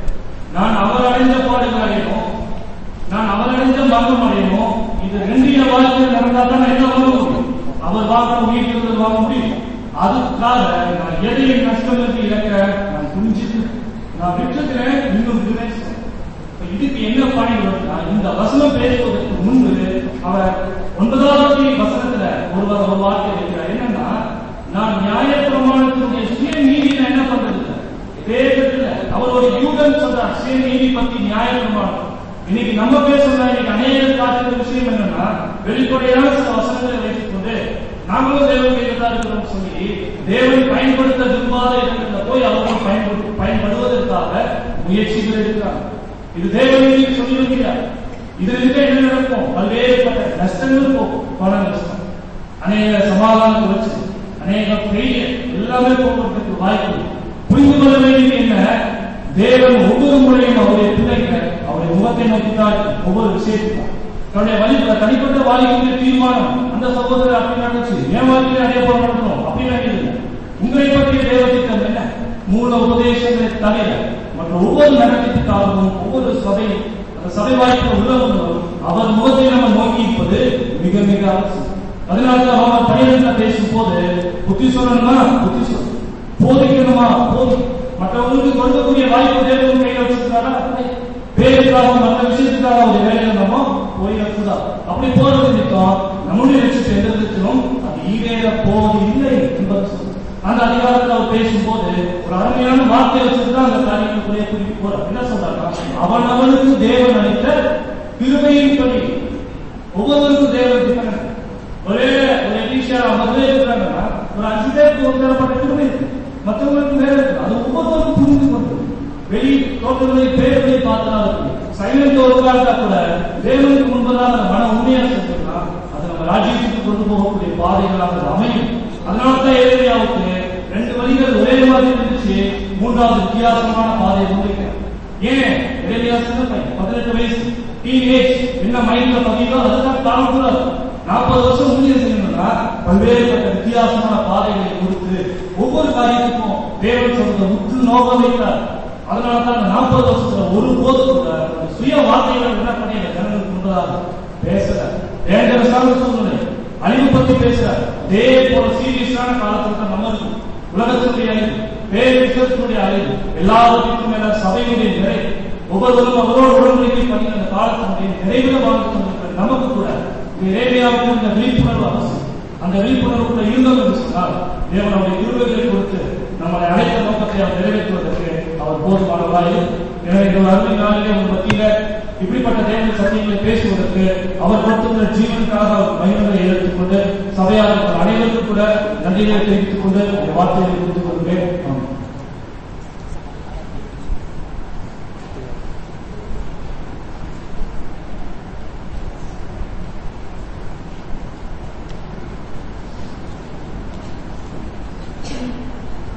Speaker 2: நான் அவர் அடைந்த பாடுகள் அடையணும் நான் அவர் அடைந்த மரணம் அடையணும் இது ரெண்டிய வாழ்க்கையில் நடந்தா தான் நான் என்ன வாங்க முடியும் அவர் வாங்க உயிர் வாங்க முடியும் அதுக்காக நான் எதையும் நஷ்டம் என்று இழக்க நான் புரிஞ்சுட்டு நான் விட்டுக்கிறேன் இன்னும் இருக்கிறேன் இப்ப இதுக்கு என்ன பாயிண்ட் வருதுன்னா இந்த வசனம் பேசுவதற்கு முன்பு அவர் ஒன்பதாவது வசனத்துல ஒருவர் ஒரு வார்த்தை வைக்கிறார் என்னன்னா நான் நியாய பிரமாணத்தினுடைய சுய நீதி நான் என்ன பண்றது இல்ல. தேர்தல் அவர் ஒரு யூதன் சொல்றார் சுய நீதி பத்தி நியாயப்பிரமாணம் இன்னைக்கு நம்ம பேசுறதா இன்னைக்கு அநேக காட்டுற விஷயம் என்னன்னா வெளிப்படையான சில வசனங்களை வைத்துக் கொண்டு நாங்களும் தேவன் கையில் தான் இருக்கிறோம் சொல்லி தேவன் பயன்படுத்த விரும்பாத இடத்துல போய் அவர்கள் பயன்படு பயன்படுவதற்காக முயற்சிகள் எடுக்கிறாங்க இது தேவன் இன்னைக்கு சொல்லியிருக்கிறார் இது இருக்க என்ன நடக்கும் பல்வேறுபட்ட நஷ்டங்கள் போகும் பண நஷ்டம் அநேக சமாதானம் வச்சு அநேக பெரிய எல்லாமே போக்குவரத்துக்கு வாய்ப்பு புரிந்து கொள்ள வேண்டியது என்ன தேவன் ஒவ்வொரு முறையும் அவருடைய பிள்ளைகள் அவருடைய முகத்தை நோக்கித்தான் ஒவ்வொரு விஷயத்தையும் தன்னுடைய வழி தனிப்பட்ட வாழ்க்கையுடைய தீர்மானம் அந்த சகோதரர் அப்படி நடந்துச்சு என் வாழ்க்கையில அதே போல நடக்கணும் அப்படி நினைக்கிறது உங்களை பற்றிய தேவ திட்டம் என்ன மூல உபதேசங்களை தவிர மற்ற ஒவ்வொரு நடனத்திற்காகவும் ஒவ்வொரு சபை அந்த சபை வாய்ப்பு உள்ளவங்களும் அவர் முகத்தை நம்ம நோக்கி இருப்பது மிக மிக அவசியம் அதனால தான் அவர் பனிரெண்டுல பேசும் போது புத்தி சொல்லணுமா புத்தி சொல்லணும் போதிக்கணுமா போதி மற்றவங்களுக்கு கொடுக்கக்கூடிய வாய்ப்பு தேவன் கையில் வச்சிருக்காரா பேருக்காக மற்ற விஷயத்துக்காக ஒரு வேலையில நம்ம போயிடக்கூடாது அப்படி போறது நிமித்தம் நம்முடைய லட்சியத்தை எந்த விதத்திலும் அது ஈவேற போவது இல்லை என்பது சொல்லுது. அந்த அதிகாரத்தில் அவர் பேசும்போது ஒரு அருமையான வார்த்தை வச்சுட்டு அந்த காரியத்துக்குள்ளே குறிப்பிட்டு போறார் என்ன சொல்றாருன்னா அவன் அவனுக்கு தேவன் அளித்த கிருபையின் படி ஒவ்வொருவருக்கும் தேவன் திட்டம் ஒரே ஒரு எலிஷா ஐம்பது பேர் இருக்கிறாங்கன்னா ஒரு அஞ்சு பேருக்கு ஒரு தரப்பட்ட கிருபை இருக்கு மற்றவங்களுக்கு வேற இருக்கு அது ஒவ்வொருவருக்கும் புரிந்து கொண்டு வெளி தோற்றங்களை பேர்களை பார்த்தா சைலண்ட் ஒருவரா இருந்தா கூட தேவனுக்கு முன்பதாக அந்த மன உண்மையா செஞ்சோம்னா அது நம்ம ராஜ்யத்துக்கு கொண்டு போகக்கூடிய பாதைகளாக அது அமையும் அதனால தான் ஏரியாவுக்கு ரெண்டு வழிகள் ஒரே மாதிரி இருந்துச்சு மூன்றாவது வித்தியாசமான பாதையை முன்வைக்கிறேன் ஏன் எரேமியா சின்ன பையன் பதினெட்டு வயசு டீனேஜ் என்ன மைண்ட்ல பதியோ அதுதான் தாழக்கூடாது நாற்பது வருஷம் ஊழியர் செய்யணும்னா பல்வேறுபட்ட வித்தியாசமான பாதைகளை கொடுத்து ஒவ்வொரு காரியத்துக்கும் தேவன் சொல்றத உற்று நோக்க வைக்கிறார் அதனால தான் அந்த நாற்பது வருஷத்துல ஒரு போது கூட அந்த சுய வார்த்தைகள் என்ன பண்ணி ஜனங்களுக்கு முன்பதாக பேசல டேஞ்சரஸான சூழ்நிலை அழிவு பத்தி பேசுற அதே போல சீரியஸான காலத்துல தான் நம்ம இருக்கும் உலகத்தினுடைய அழிவு வேறு விஷயத்தினுடைய அழிவு எல்லாவற்றிற்கும் மேல சபையுடைய நிறை ஒவ்வொருவரும் அவரோடு உடன்படிக்கை பண்ணி அந்த காலத்தினுடைய நிறைவுல வாழ்ந்து கொண்டிருக்கிற நமக்கு கூட இந்த இறைமையாவுக்கு இந்த விழிப்புணர்வு அவசியம் அந்த விழிப்புணர்வுக்குள்ள இருந்தோம் என்று சொன்னால் தேவனுடைய கிருபைகளை கொடுத்து நம்மளை அழைத்த நோக்கத்தை அவர் நிறைவேற்றுவதற்கு அவர் போதுமானவராய் எனவே இந்த அருமை நாளிலே உங்கள் மத்தியில இப்படிப்பட்ட தேவ சத்தியங்களை பேசுவதற்கு அவர் கொடுத்துள்ள ஜீவனுக்காக அவர் மகிழ்வை எடுத்துக்கொண்டு சபையாளர்கள் அனைவருக்கும் கூட நன்றிகளை தெரிவித்துக் கொண்டு இந்த வார்த்தையை கொடுத்துக் கொள்கிறேன் ஆமென்.